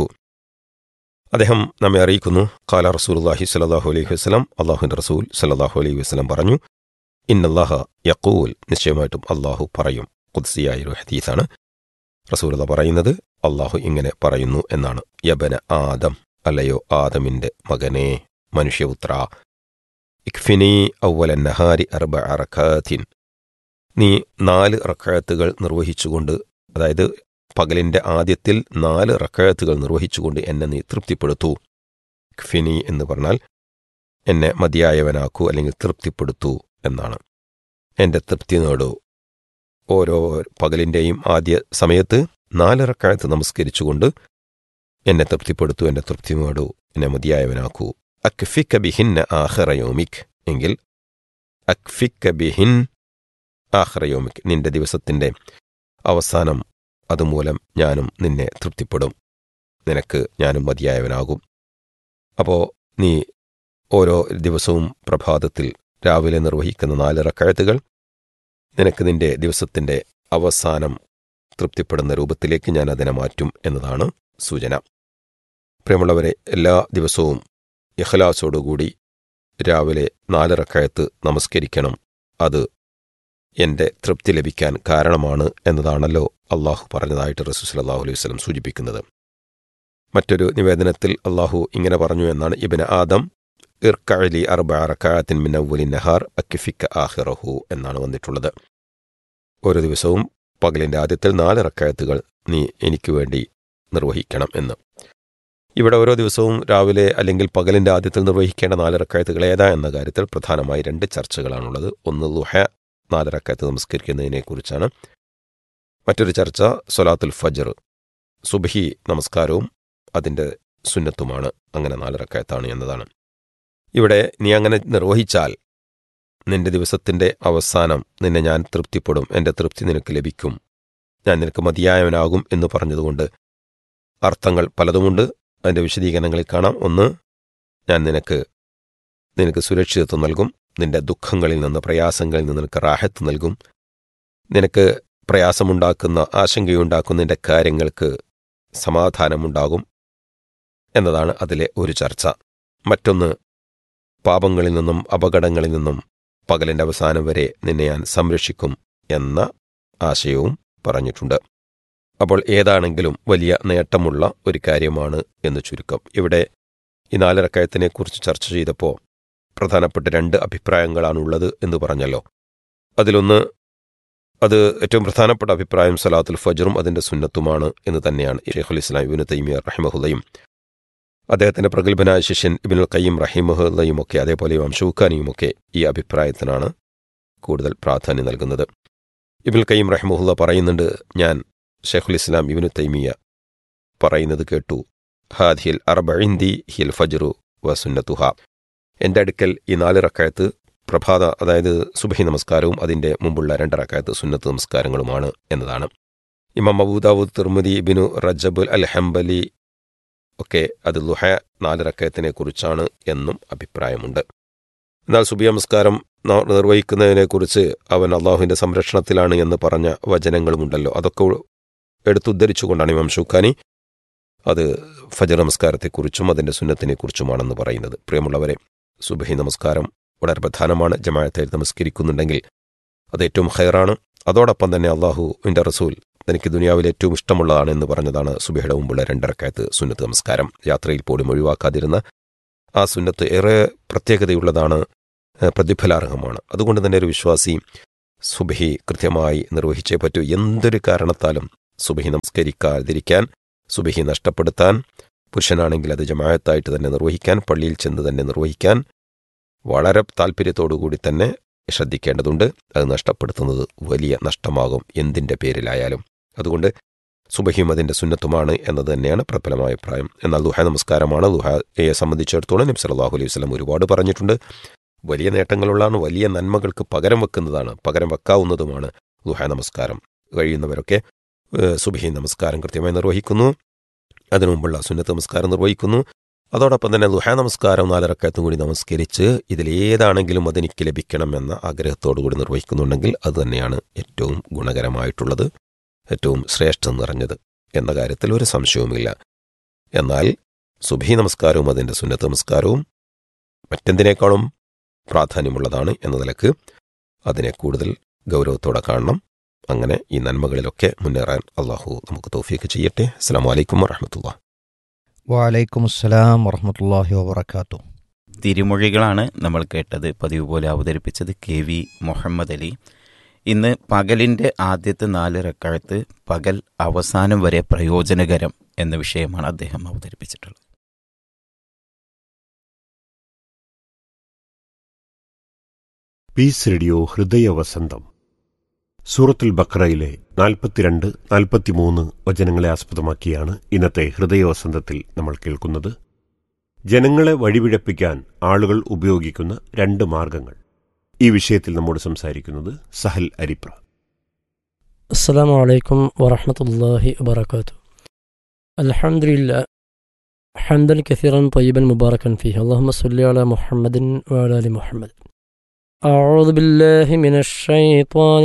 അദ്ദേഹം നമ്മെ അറിയിക്കുന്നു കാല റസൂലുള്ളാഹി സ്വല്ലല്ലാഹു അലൈഹി വസല്ലം അള്ളാഹുവിന്റെ റസൂൽ സല്ലല്ലാഹു അലൈഹി വസല്ലം പറഞ്ഞു ഇന്നല്ലാഹ യഖൂൽ നിശ്ചയമായിട്ടും അള്ളാഹു പറയും ഖുദ്സിയായ ഒരു ഹദീസാണ് റസൂലുള്ള പറയുന്നത് അള്ളാഹു ഇങ്ങനെ പറയുന്നു എന്നാണ് യബന ആദം അല്ലയോ ആദമിന്റെ മകനെ മനുഷ്യപുത്ര ഇക്ഫിനി ഔവല നഹാരി അർബ റക്കാത്തിൻ നീ നാല് റക്കാത്തുകൾ നിർവഹിച്ചുകൊണ്ട് അതായത് പകലിന്റെ ആദ്യത്തിൽ നാല് റക്കാത്തുകൾ നിർവഹിച്ചുകൊണ്ട് എന്നെ നീ തൃപ്തിപ്പെടുത്തൂ ഇക്ഫിനി എന്ന് പറഞ്ഞാൽ എന്നെ മതിയായവനാക്കൂ അല്ലെങ്കിൽ തൃപ്തിപ്പെടുത്തൂ എന്നാണ് എന്റെ തൃപ്തി നേടൂ ഓരോ പകലിന്റെയും ആദ്യ സമയത്ത് നാല് റക്കായത്ത് നമസ്കരിച്ചുകൊണ്ട് എന്നെ തൃപ്തിപ്പെടുത്തൂ എന്റെ തൃപ്തി നേടൂ എന്നെ മതിയായവനാക്കൂ അക്ഫിക്ക ബിഹിൻ ആഹ്റയോമിക് എങ്കിൽ അക്ഫിക്ക ബിഹിൻ ആഹ്റയോമിക് നിന്റെ ദിവസത്തിന്റെ അവസാനം അതുമൂലം ഞാനും നിന്നെ തൃപ്തിപ്പെടും നിനക്ക് ഞാനും മതിയായവനാകും അപ്പോ നീ ഓരോ ദിവസവും പ്രഭാതത്തിൽ രാവിലെ നിർവഹിക്കുന്ന നാല് റക്കായത്തുകൾ നിനക്ക് നിന്റെ ദിവസത്തിന്റെ അവസാനം തൃപ്തിപ്പെടുന്ന രൂപത്തിലേക്ക് ഞാൻ അതിനെ മാറ്റും എന്നതാണ് സൂചന പ്രിയമുള്ളവരെ എല്ലാ ദിവസവും ഇഖ്ലാസോടുകൂടി രാവിലെ നാല് റക്കായത്ത് നമസ്കരിക്കണം അത് എന്റെ തൃപ്തി ലഭിക്കാൻ കാരണമാണ് എന്നതാണല്ലോ അള്ളാഹു പറഞ്ഞതായിട്ട് റസൂസ് അള്ളാഹു അലൈഹി വസ്ലം സൂചിപ്പിക്കുന്നത് മറ്റൊരു നിവേദനത്തിൽ അള്ളാഹു ഇങ്ങനെ പറഞ്ഞു എന്നാണ് ഇബിന് ആദം ഇർക്കഅലി അർബ റക്കായത്തിൻ മിനവലി നഹാർ അക്കിഫിക്ക ആഹിറഹു എന്നാണ് വന്നിട്ടുള്ളത് ഓരോ ദിവസവും പകലിന്റെ ആദ്യത്തിൽ നാല് റക്കായത്തുകൾ നീ എനിക്ക് വേണ്ടി നിർവഹിക്കണം എന്ന് ഇവിടെ ഓരോ ദിവസവും രാവിലെ അല്ലെങ്കിൽ പകലിന്റെ ആദ്യത്തിൽ നിർവഹിക്കേണ്ട നാല് റക്കായത്തുകൾ ഏതാ എന്ന കാര്യത്തിൽ പ്രധാനമായി രണ്ട് ചർച്ചകളാണുള്ളത് ഒന്ന് ലുഹ നാല് റക്കായത്ത് നമസ്കരിക്കുന്നതിനെക്കുറിച്ചാണ് മറ്റൊരു ചർച്ച സൊലാത്തുൽ ഫജർ സുബഹി നമസ്കാരവും അതിൻ്റെ സുന്നത്തുമാണ് അങ്ങനെ നാല് റക്കായത്താണ് എന്നതാണ് ഇവിടെ നീ അങ്ങനെ നിർവഹിച്ചാൽ നിന്റെ ദിവസത്തിന്റെ അവസാനം നിന്നെ ഞാൻ തൃപ്തിപ്പെടും എൻ്റെ തൃപ്തി നിനക്ക് ലഭിക്കും ഞാൻ നിനക്ക് മതിയായവനാകും എന്ന് പറഞ്ഞതുകൊണ്ട് അർത്ഥങ്ങൾ പലതുമുണ്ട് അതിൻ്റെ വിശദീകരണങ്ങളിൽ കാണാം ഒന്ന് ഞാൻ നിനക്ക് നിനക്ക് സുരക്ഷിതത്വം നൽകും നിന്റെ ദുഃഖങ്ങളിൽ നിന്ന് പ്രയാസങ്ങളിൽ നിന്ന് നിനക്ക് റാഹത്ത് നൽകും നിനക്ക് പ്രയാസമുണ്ടാക്കുന്ന ആശങ്കയുണ്ടാക്കുന്ന നിന്റെ കാര്യങ്ങൾക്ക് സമാധാനമുണ്ടാകും എന്നതാണ് അതിലെ ഒരു ചർച്ച മറ്റൊന്ന് പാപങ്ങളിൽ നിന്നും അപകടങ്ങളിൽ നിന്നും പകലിന്റെ അവസാനം വരെ നിന്നെ ഞാൻ സംരക്ഷിക്കും എന്ന ആശയവും പറഞ്ഞിട്ടുണ്ട് അപ്പോൾ ഏതാണെങ്കിലും വലിയ നേട്ടമുള്ള ഒരു കാര്യമാണ് എന്ന് ചുരുക്കം ഇവിടെ ഈ നാലരക്കയത്തിനെക്കുറിച്ച് ചർച്ച ചെയ്തപ്പോൾ പ്രധാനപ്പെട്ട രണ്ട് അഭിപ്രായങ്ങളാണുള്ളത് എന്ന് പറഞ്ഞല്ലോ അതിലൊന്ന് അത് ഏറ്റവും പ്രധാനപ്പെട്ട അഭിപ്രായം സലാത്തുൽ ഫജറും അതിന്റെ സുന്നത്തുമാണ് എന്ന് തന്നെയാണ് ഷെയ്ഖുൽ ഇസ്ലാം ഇബിന് തൈമിയ റഹിമഹുദയും അദ്ദേഹത്തിന്റെ പ്രഗത്ഭനായ ശിഷ്യൻ ഇബിനുൽ കയ്യം റഹിമഹുദയും ഒക്കെ അതേപോലെ ഇമാം ഷൂഖാനിയും ഒക്കെ ഈ അഭിപ്രായത്തിനാണ് കൂടുതൽ പ്രാധാന്യം നൽകുന്നത് ഇബിനുൽ കയ്യം റഹിമഹുല്ല പറയുന്നുണ്ട് ഞാൻ ഷെയ്ഖുൽ ഇസ്ലാം ഇബിനു തൈമിയ പറയുന്നത് കേട്ടു ഹാദിഹിൽ അർബഇന്ദി ഹിൽ ഫജറു വ സുന്നത്തുഹ എൻ്റെ അടുക്കൽ ഈ നാല് റക്കായത്ത് പ്രഭാത അതായത് സുബഹി നമസ്കാരവും അതിൻ്റെ മുമ്പുള്ള രണ്ട് റക്കായത്ത് സുന്നത്ത് നമസ്കാരങ്ങളുമാണ് എന്നതാണ് ഇമാം അബൂദാവൂദ് തിർമുദി ഇബിനു റജബുൽ അൽ ഹംബലി ഒക്കെ അത് ലുഹ നാല് റക്കയത്തിനെ കുറിച്ചാണ് എന്നും അഭിപ്രായമുണ്ട് എന്നാൽ സുബി നമസ്കാരം നിർവഹിക്കുന്നതിനെക്കുറിച്ച് അവൻ അള്ളാഹുവിന്റെ സംരക്ഷണത്തിലാണ് എന്ന് പറഞ്ഞ വചനങ്ങളുമുണ്ടല്ലോ അതൊക്കെ എടുത്തുദ്ധരിച്ചുകൊണ്ടാണ് ഇമാം ഷൂഖാനി അത് ഫജർ നമസ്കാരത്തെക്കുറിച്ചും അതിന്റെ സുന്നത്തിനെക്കുറിച്ചുമാണെന്ന് പറയുന്നത് പ്രിയമുള്ളവരെ സുബഹി നമസ്കാരം വളരെ പ്രധാനമാണ് ജമാഅത്തായി നമസ്കരിക്കുന്നുണ്ടെങ്കിൽ അത് ഏറ്റവും ഹൈറാണ് അതോടൊപ്പം തന്നെ അള്ളാഹുവിൻ്റെ റസൂൽ തനിക്ക് ദുനിയാവിൽ ഏറ്റവും ഇഷ്ടമുള്ളതാണ് എന്ന് പറഞ്ഞതാണ് സുബിഹയുടെ മുമ്പുള്ള രണ്ടരക്കാലത്ത് സുന്നത്ത് നമസ്കാരം യാത്രയിൽ പോലും ഒഴിവാക്കാതിരുന്ന ആ സുന്നത്ത് ഏറെ പ്രത്യേകതയുള്ളതാണ് ഏഹ് പ്രതിഫലാർഹമാണ് അതുകൊണ്ട് തന്നെ ഒരു വിശ്വാസി സുബഹി കൃത്യമായി നിർവഹിച്ചേ പറ്റൂ എന്തൊരു കാരണത്താലും സുബഹി നമസ്കരിക്കാതിരിക്കാൻ സുബഹി നഷ്ടപ്പെടുത്താൻ പുരുഷനാണെങ്കിൽ അത് ജമായത്തായിട്ട് തന്നെ നിർവഹിക്കാൻ പള്ളിയിൽ ചെന്ന് തന്നെ നിർവഹിക്കാൻ വളരെ താല്പര്യത്തോടുകൂടി തന്നെ ശ്രദ്ധിക്കേണ്ടതുണ്ട് അത് നഷ്ടപ്പെടുത്തുന്നത് വലിയ നഷ്ടമാകും എന്തിൻ്റെ പേരിലായാലും അതുകൊണ്ട് സുബഹിയും അതിൻ്റെ സുന്നത്തുമാണ് എന്നത് തന്നെയാണ് പ്രബലമായ അഭിപ്രായം എന്നാൽ ദുഹ നമസ്കാരമാണ് ദുഹയെ സംബന്ധിച്ചിടത്തോളം നബി സല്ലല്ലാഹു അലൈഹി വസല്ലം ഒരുപാട് പറഞ്ഞിട്ടുണ്ട് വലിയ നേട്ടങ്ങളുള്ളതാണ് വലിയ നന്മകൾക്ക് പകരം വെക്കുന്നതാണ് പകരം വെക്കാവുന്നതുമാണ് ദുഹ നമസ്കാരം കഴിയുന്നവരൊക്കെ ഏഹ്, സുബഹി നമസ്കാരം കൃത്യമായി നിർവഹിക്കുന്നു അതിനു മുമ്പുള്ള സുന്നത്ത് നമസ്കാരം നിർവഹിക്കുന്നു അതോടൊപ്പം തന്നെ ദുഹ നമസ്കാരം നാലരക്കത്തും കൂടി നമസ്കരിച്ച് ഇതിലേതാണെങ്കിലും അതെനിക്ക് ലഭിക്കണമെന്ന ആഗ്രഹത്തോടു കൂടി നിർവഹിക്കുന്നുണ്ടെങ്കിൽ അത് തന്നെയാണ് ഏറ്റവും ഗുണകരമായിട്ടുള്ളത് ഏറ്റവും ശ്രേഷ്ഠം നിറഞ്ഞത് എന്ന കാര്യത്തിൽ ഒരു സംശയവുമില്ല എന്നാൽ സുബഹി നമസ്കാരവും അതിൻ്റെ സുന്നത്ത് നമസ്കാരവും മറ്റെന്തിനേക്കാളും പ്രാധാന്യമുള്ളതാണ് എന്ന നിലക്ക് അതിനെ കൂടുതൽ ഗൗരവത്തോടെ കാണണം അങ്ങനെ ഈ നന്മകളിലൊക്കെ മുന്നേറാൻ അള്ളാഹു നമുക്ക് തോഫിയൊക്കെ ചെയ്യട്ടെ അസ്സാം വലൈക്കും വറഹമത്തുള്ള വാലൈക്കും അസ്സലാം വറഹമത്തല്ലാഹി വബർക്കാത്തു തിരുമൊഴികളാണ് നമ്മൾ കേട്ടത് പതിവ് പോലെ അവതരിപ്പിച്ചത് കെ വി മുഹമ്മദ് അലി ഇന്ന് പകലിൻ്റെ ആദ്യത്തെ നാല് റക്കാഴത്ത് പകൽ അവസാനം വരെ പ്രയോജനകരം എന്ന വിഷയമാണ് അദ്ദേഹം അവതരിപ്പിച്ചിട്ടുള്ളത് പീസ് റേഡിയോ ഹൃദയ വസന്തം സൂറത്തുൽ ബക്രയിലെ നാൽപ്പത്തിരണ്ട് നാൽപ്പത്തിമൂന്ന് വചനങ്ങളെ ആസ്പദമാക്കിയാണ് ഇന്നത്തെ ഹൃദയ വസന്തത്തിൽ നമ്മൾ കേൾക്കുന്നത് ജനങ്ങളെ വഴിപിഴപ്പിക്കാൻ ആളുകൾ ഉപയോഗിക്കുന്ന രണ്ട് മാർഗങ്ങൾ ഈ വിഷയത്തിൽ നമ്മോട് സംസാരിക്കുന്നത് സഹൽ അരിപ്ര السلام عليكم ورحمة الله وبركاته الحمد لله حمدا كثيرا طيبا مباركا فيه اللهم صل على محمد وعلى آل محمد أعوذ بالله من الشيطان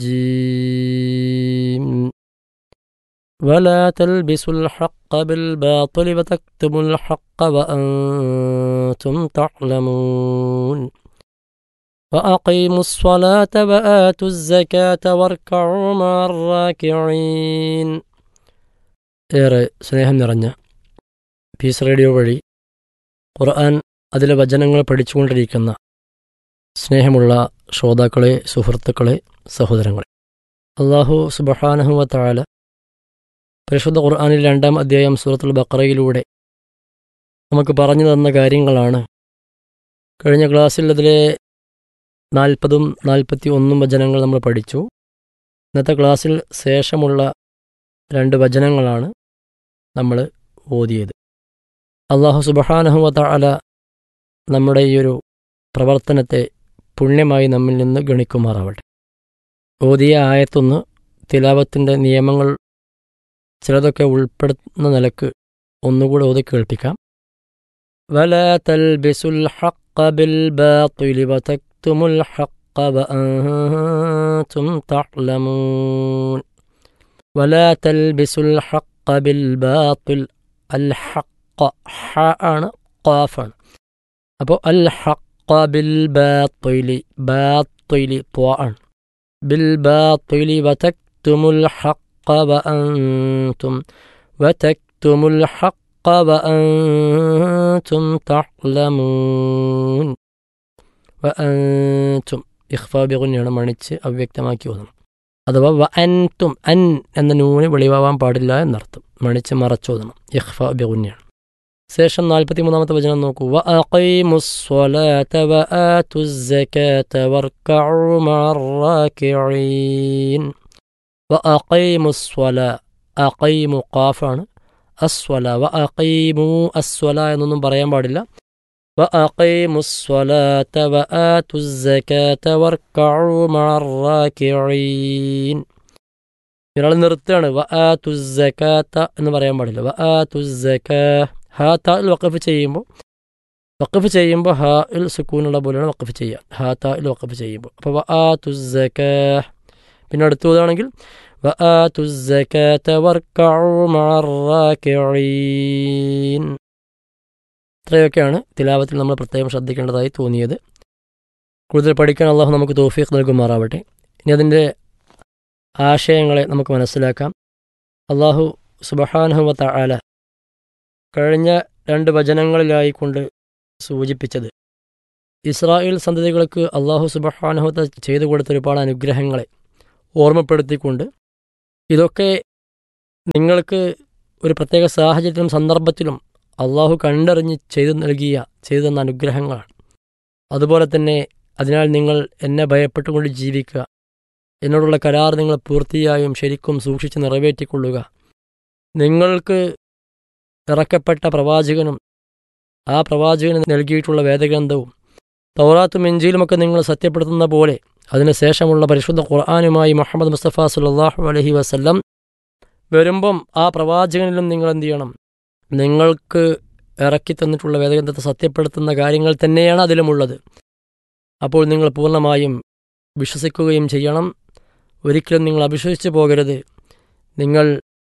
الرجيم ولا تلبسوا الحق بالباطل وتكتموا الحق وأنتم تعلمون وأقيموا الصلاة وآتوا الزكاة واركعوا مع الراكعين ഏറെ സ്നേഹം നിറഞ്ഞ പീസ് റേഡിയോ വഴി ഖുർആൻ അതിലെ വചനങ്ങൾ പഠിച്ചുകൊണ്ടിരിക്കുന്ന സ്നേഹമുള്ള ശ്രോതാക്കളെ സുഹൃത്തുക്കളെ സഹോദരങ്ങളെ അള്ളാഹു സുബഹാനഹുവ താല പരിശുദ്ധ ഖുർആനിൽ രണ്ടാം അധ്യായം സൂറത്തുൽ ബക്കറയിലൂടെ നമുക്ക് പറഞ്ഞു തന്ന കാര്യങ്ങളാണ് കഴിഞ്ഞ ക്ലാസ്സിൽ അതിലെ നാൽപ്പതും നാൽപ്പത്തി ഒന്നും വചനങ്ങൾ നമ്മൾ പഠിച്ചു ഇന്നത്തെ ക്ലാസ്സിൽ ശേഷമുള്ള രണ്ട് വചനങ്ങളാണ് നമ്മൾ ഓതിയത് അള്ളാഹു സുബഹാനഹുവ അല നമ്മുടെ ഈ ഒരു പ്രവർത്തനത്തെ പുണ്യമായി നമ്മിൽ നിന്ന് ഗണിക്കുമാറാവട്ടെ ഓതിയ ആയത്തൊന്ന് തിലാവത്തിൻ്റെ നിയമങ്ങൾ ചിലതൊക്കെ ഉൾപ്പെടുന്ന നിലക്ക് ഒന്നുകൂടെ ഓതി കേൾപ്പിക്കാം ولا تلبسوا الحق بالباطل وتكتموا الحق وأنتم تعلمون ولا تلبسوا الحق بالباطل الحق حاء قافا أبو الحق بالباطل باطل طاء بالباطل وتكتموا الحق وأنتم وتكتموا الحق وأنتم تعلمون وأنتم ഇഖ്ഫാ ബിഗുന്നെയാണ് മണിച്ച് അവ്യക്തമാക്കി ഓതണം അഥവാ വ അൻതും അൻ എന്ന നൂന് വെളിവാവാൻ പാടില്ല എന്നർത്ഥം മണിച്ച് മറച്ചോതണം ഇഖ്ഫാ ബിഗുന്നെയാണ് ശേഷം നാൽപ്പത്തി മൂന്നാമത്തെ വചനം നോക്കൂ വ അഖീമുസ്സലാത വ ആതുസ്സകാത വർക്കഉ മഅർറാകിഈൻ വ അഖീമുസ്സല അഖീമു ഖാഫാണ് അസ്വല വ അഖീമു അസ്വല എന്നൊന്നും പറയാൻ പാടില്ല وأقيموا الصلاة وآتوا الزكاة واركعوا مع الراكعين ഒരാൾ നിർത്തുകയാണ് വ ആ തുസക്കാത്ത എന്ന് പറയാൻ പാടില്ല വ ആ തുസക്ക ഹാ താൽ വക്കഫ് ചെയ്യുമ്പോൾ വക്കഫ് ചെയ്യുമ്പോൾ ഹാ ഇൽ സുക്കൂനുള്ള പോലെയാണ് വക്കഫ് ചെയ്യുക ഹാ താൽ വക്കഫ് ചെയ്യുമ്പോൾ അപ്പോൾ വ ആ തുസക്ക പിന്നെ അടുത്തതാണെങ്കിൽ വ ആ തുസക്കാത്ത വർക്കഉ മഅർറാകിഈൻ ഇത്രയൊക്കെയാണ് തിലാവത്തിൽ നമ്മൾ പ്രത്യേകം ശ്രദ്ധിക്കേണ്ടതായി തോന്നിയത് കൂടുതൽ പഠിക്കാൻ അള്ളാഹു നമുക്ക് തോഫീഖ് നൽകുമാറാവട്ടെ ഇനി അതിൻ്റെ ആശയങ്ങളെ നമുക്ക് മനസ്സിലാക്കാം അള്ളാഹു സുബഹാനുഹമത്ത ആല കഴിഞ്ഞ രണ്ട് വചനങ്ങളിലായിക്കൊണ്ട് സൂചിപ്പിച്ചത് ഇസ്രായേൽ സന്തതികൾക്ക് അള്ളാഹു സുബഹാനുഹത്ത ചെയ്തു കൊടുത്ത ഒരുപാട് അനുഗ്രഹങ്ങളെ ഓർമ്മപ്പെടുത്തിക്കൊണ്ട് ഇതൊക്കെ നിങ്ങൾക്ക് ഒരു പ്രത്യേക സാഹചര്യത്തിലും സന്ദർഭത്തിലും അള്ളാഹു കണ്ടറിഞ്ഞ് ചെയ്തു നൽകിയ ചെയ്തു തന്ന അനുഗ്രഹങ്ങളാണ് അതുപോലെ തന്നെ അതിനാൽ നിങ്ങൾ എന്നെ ഭയപ്പെട്ടുകൊണ്ട് ജീവിക്കുക എന്നോടുള്ള കരാർ നിങ്ങൾ പൂർത്തിയായും ശരിക്കും സൂക്ഷിച്ച് നിറവേറ്റിക്കൊള്ളുക നിങ്ങൾക്ക് ഇറക്കപ്പെട്ട പ്രവാചകനും ആ പ്രവാചകന് നൽകിയിട്ടുള്ള വേദഗ്രന്ഥവും തൗറാത്തും എഞ്ചിയിലുമൊക്കെ നിങ്ങൾ സത്യപ്പെടുത്തുന്ന പോലെ അതിനുശേഷമുള്ള പരിശുദ്ധ ഖുർആാനുമായി മുഹമ്മദ് മുസ്തഫ സുല്ലാഹു അലഹി വസ്ല്ലം വരുമ്പം ആ പ്രവാചകനിലും നിങ്ങൾ എന്ത് ചെയ്യണം നിങ്ങൾക്ക് ഇറക്കി തന്നിട്ടുള്ള വേദഗ്രന്ഥത്തെ സത്യപ്പെടുത്തുന്ന കാര്യങ്ങൾ തന്നെയാണ് അതിലുമുള്ളത് അപ്പോൾ നിങ്ങൾ പൂർണ്ണമായും വിശ്വസിക്കുകയും ചെയ്യണം ഒരിക്കലും നിങ്ങൾ അവിശ്വസിച്ചു പോകരുത് നിങ്ങൾ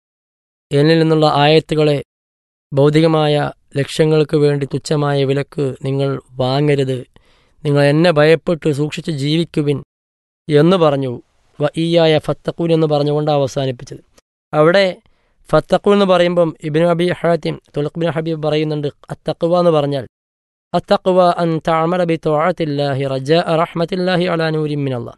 എന്നിൽ നിന്നുള്ള ആയത്തുകളെ ഭൗതികമായ ലക്ഷ്യങ്ങൾക്ക് വേണ്ടി തുച്ഛമായ വിലക്ക് നിങ്ങൾ വാങ്ങരുത് നിങ്ങൾ എന്നെ ഭയപ്പെട്ട് സൂക്ഷിച്ച് ജീവിക്കുവിൻ എന്ന് പറഞ്ഞു വ ഈയായ ഫത്തക്കൂൻ എന്ന് പറഞ്ഞുകൊണ്ട് അവസാനിപ്പിച്ചത് അവിടെ ഫത്തഖു എന്ന് പറയുമ്പം ഇബിൻ അബി ഹാത്തിം തുലഖ്ബിൻ ഹബീബ് പറയുന്നുണ്ട് അത്തഖ്വ എന്ന് പറഞ്ഞാൽ അത്തഖ്വ അൻ തഅമല ബി തഅത്തില്ലാഹി റജാ റഹ്മത്തില്ലാഹി അലാ നൂരിൻ മിനല്ലാഹ്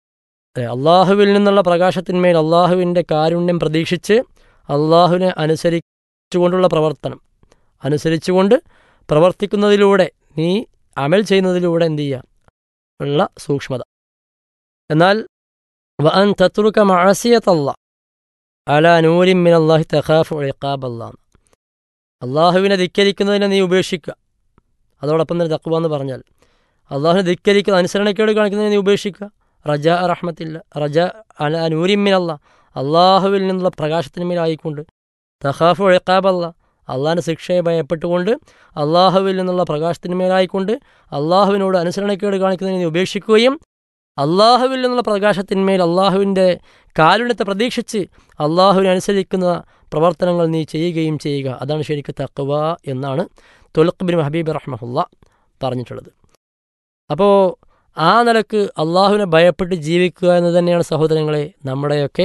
അള്ളാഹുവിൽ നിന്നുള്ള പ്രകാശത്തിന്മേൽ അള്ളാഹുവിൻ്റെ കാരുണ്യം പ്രതീക്ഷിച്ച് അള്ളാഹുവിനെ അനുസരിച്ചുകൊണ്ടുള്ള പ്രവർത്തനം അനുസരിച്ചുകൊണ്ട് പ്രവർത്തിക്കുന്നതിലൂടെ നീ അമൽ ചെയ്യുന്നതിലൂടെ എന്ത് ചെയ്യുക ഉള്ള സൂക്ഷ്മത എന്നാൽ വ അൻ തത്രുക മഅസിയത്തല്ലാ അല നൂരിൻ മിൻ അള്ളാഹി തഖാഫു ഇഖാബ് അള്ളാഹ് അള്ളാഹുവിനെ ധിക്കരിക്കുന്നതിനെ നീ ഉപേക്ഷിക്കുക അതോടൊപ്പം തന്നെ തക്കുവ എന്ന് പറഞ്ഞാൽ അള്ളാഹുവിനെ ധിക്കരിക്കുന്ന അനുസരണക്കേട് കാണിക്കുന്നതിനെ നീ ഉപേക്ഷിക്കുക റജ റഹ്മത്തില്ല റജ അല നൂരിൻ മിൻ അള്ളാഹ് അള്ളാഹുവിൽ നിന്നുള്ള പ്രകാശത്തിന്മേലായിക്കൊണ്ട് തഖാഫു ഇഖാബ് അള്ളാഹ് അള്ളാഹിൻ്റെ ശിക്ഷയെ ഭയപ്പെട്ടുകൊണ്ട് അള്ളാഹുവിൽ നിന്നുള്ള പ്രകാശത്തിന്മേലായിക്കൊണ്ട് അള്ളാഹുവിനോട് അനുസരണക്കേട് കാണിക്കുന്നതിനെ നീ ഉപേക്ഷിക്കുകയും അള്ളാഹുവിൽ നിന്നുള്ള പ്രകാശത്തിന്മേൽ അള്ളാഹുവിൻ്റെ കാരുണ്യത്തെ പ്രതീക്ഷിച്ച് അള്ളാഹുവിനെ അനുസരിക്കുന്ന പ്രവർത്തനങ്ങൾ നീ ചെയ്യുകയും ചെയ്യുക അതാണ് ശരിക്കും തക്കവ എന്നാണ് തുലഖ് ബിൻ ഹബീബ് റഹ്മഹുല്ല പറഞ്ഞിട്ടുള്ളത് അപ്പോൾ ആ നിലക്ക് അള്ളാഹുവിനെ ഭയപ്പെട്ട് ജീവിക്കുക എന്ന് തന്നെയാണ് സഹോദരങ്ങളെ നമ്മുടെയൊക്കെ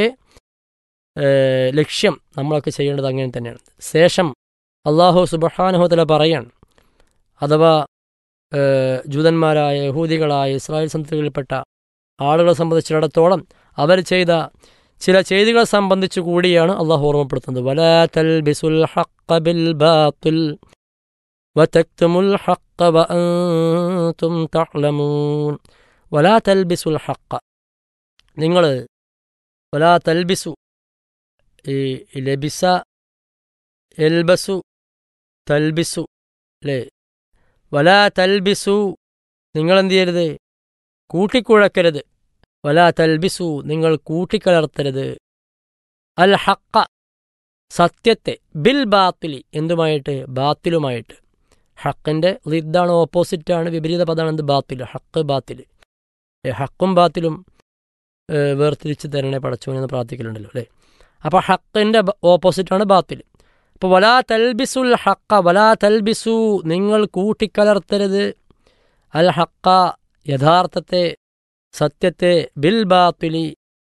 ലക്ഷ്യം നമ്മളൊക്കെ ചെയ്യേണ്ടത് അങ്ങനെ തന്നെയാണ് ശേഷം അള്ളാഹു സുബഹാനുഹോതല പറയാൻ അഥവാ ജൂതന്മാരായ യഹൂദികളായ ഇസ്രായേൽ സന്തതികളിൽപ്പെട്ട ആളുകളെ സംബന്ധിച്ചിടത്തോളം അവർ ചെയ്ത ചില ചെയ്തികളെ സംബന്ധിച്ചു കൂടിയാണ് അള്ളാഹു ഓർമ്മപ്പെടുത്തുന്നത് വലാ തൽബിസുൽ ഹഖ ബിൽ ബാത്തിൽ വതക്തുമുൽ ഹഖ വഅൻതും തഅലമൂൻ വലാ തൽബിസുൽ ഹഖ നിങ്ങൾ വലാ തൽബിസു ഈ ലബിസ എൽബസു തൽബിസു അല്ലേ വലാ തൽബിസു നിങ്ങൾ എന്ത് ചെയ്യരുത് കൂട്ടിക്കുഴക്കരുത് വലാ തൽബിസു നിങ്ങൾ കൂട്ടിക്കലർത്തരുത് അൽ ഹക്ക സത്യത്തെ ബിൽ ബാത്തിലി എന്തുമായിട്ട് ബാത്തിലുമായിട്ട് ഹക്കിൻ്റെ ലിദ്ദാണ് ഓപ്പോസിറ്റാണ് വിപരീത പദമാണ് എന്ത് ബാത്തിൽ ഹക്ക് ബാത്തിൽ ഹക്കും ബാത്തിലും വേർതിരിച്ച് തരണേ പടച്ചോനെന്ന് പ്രാർത്ഥിക്കലുണ്ടല്ലോ അല്ലേ അപ്പോൾ ഹക്കിൻ്റെ ഓപ്പോസിറ്റാണ് ബാത്തിൽ അപ്പോൾ വലാ തൽബിസുൽ ഹക്ക വലാ തൽബിസു നിങ്ങൾ കൂട്ടിക്കലർത്തരുത് അൽ ഹക്ക യഥാർത്ഥത്തെ സത്യത്തെ ബിൽ ബാത്തിലി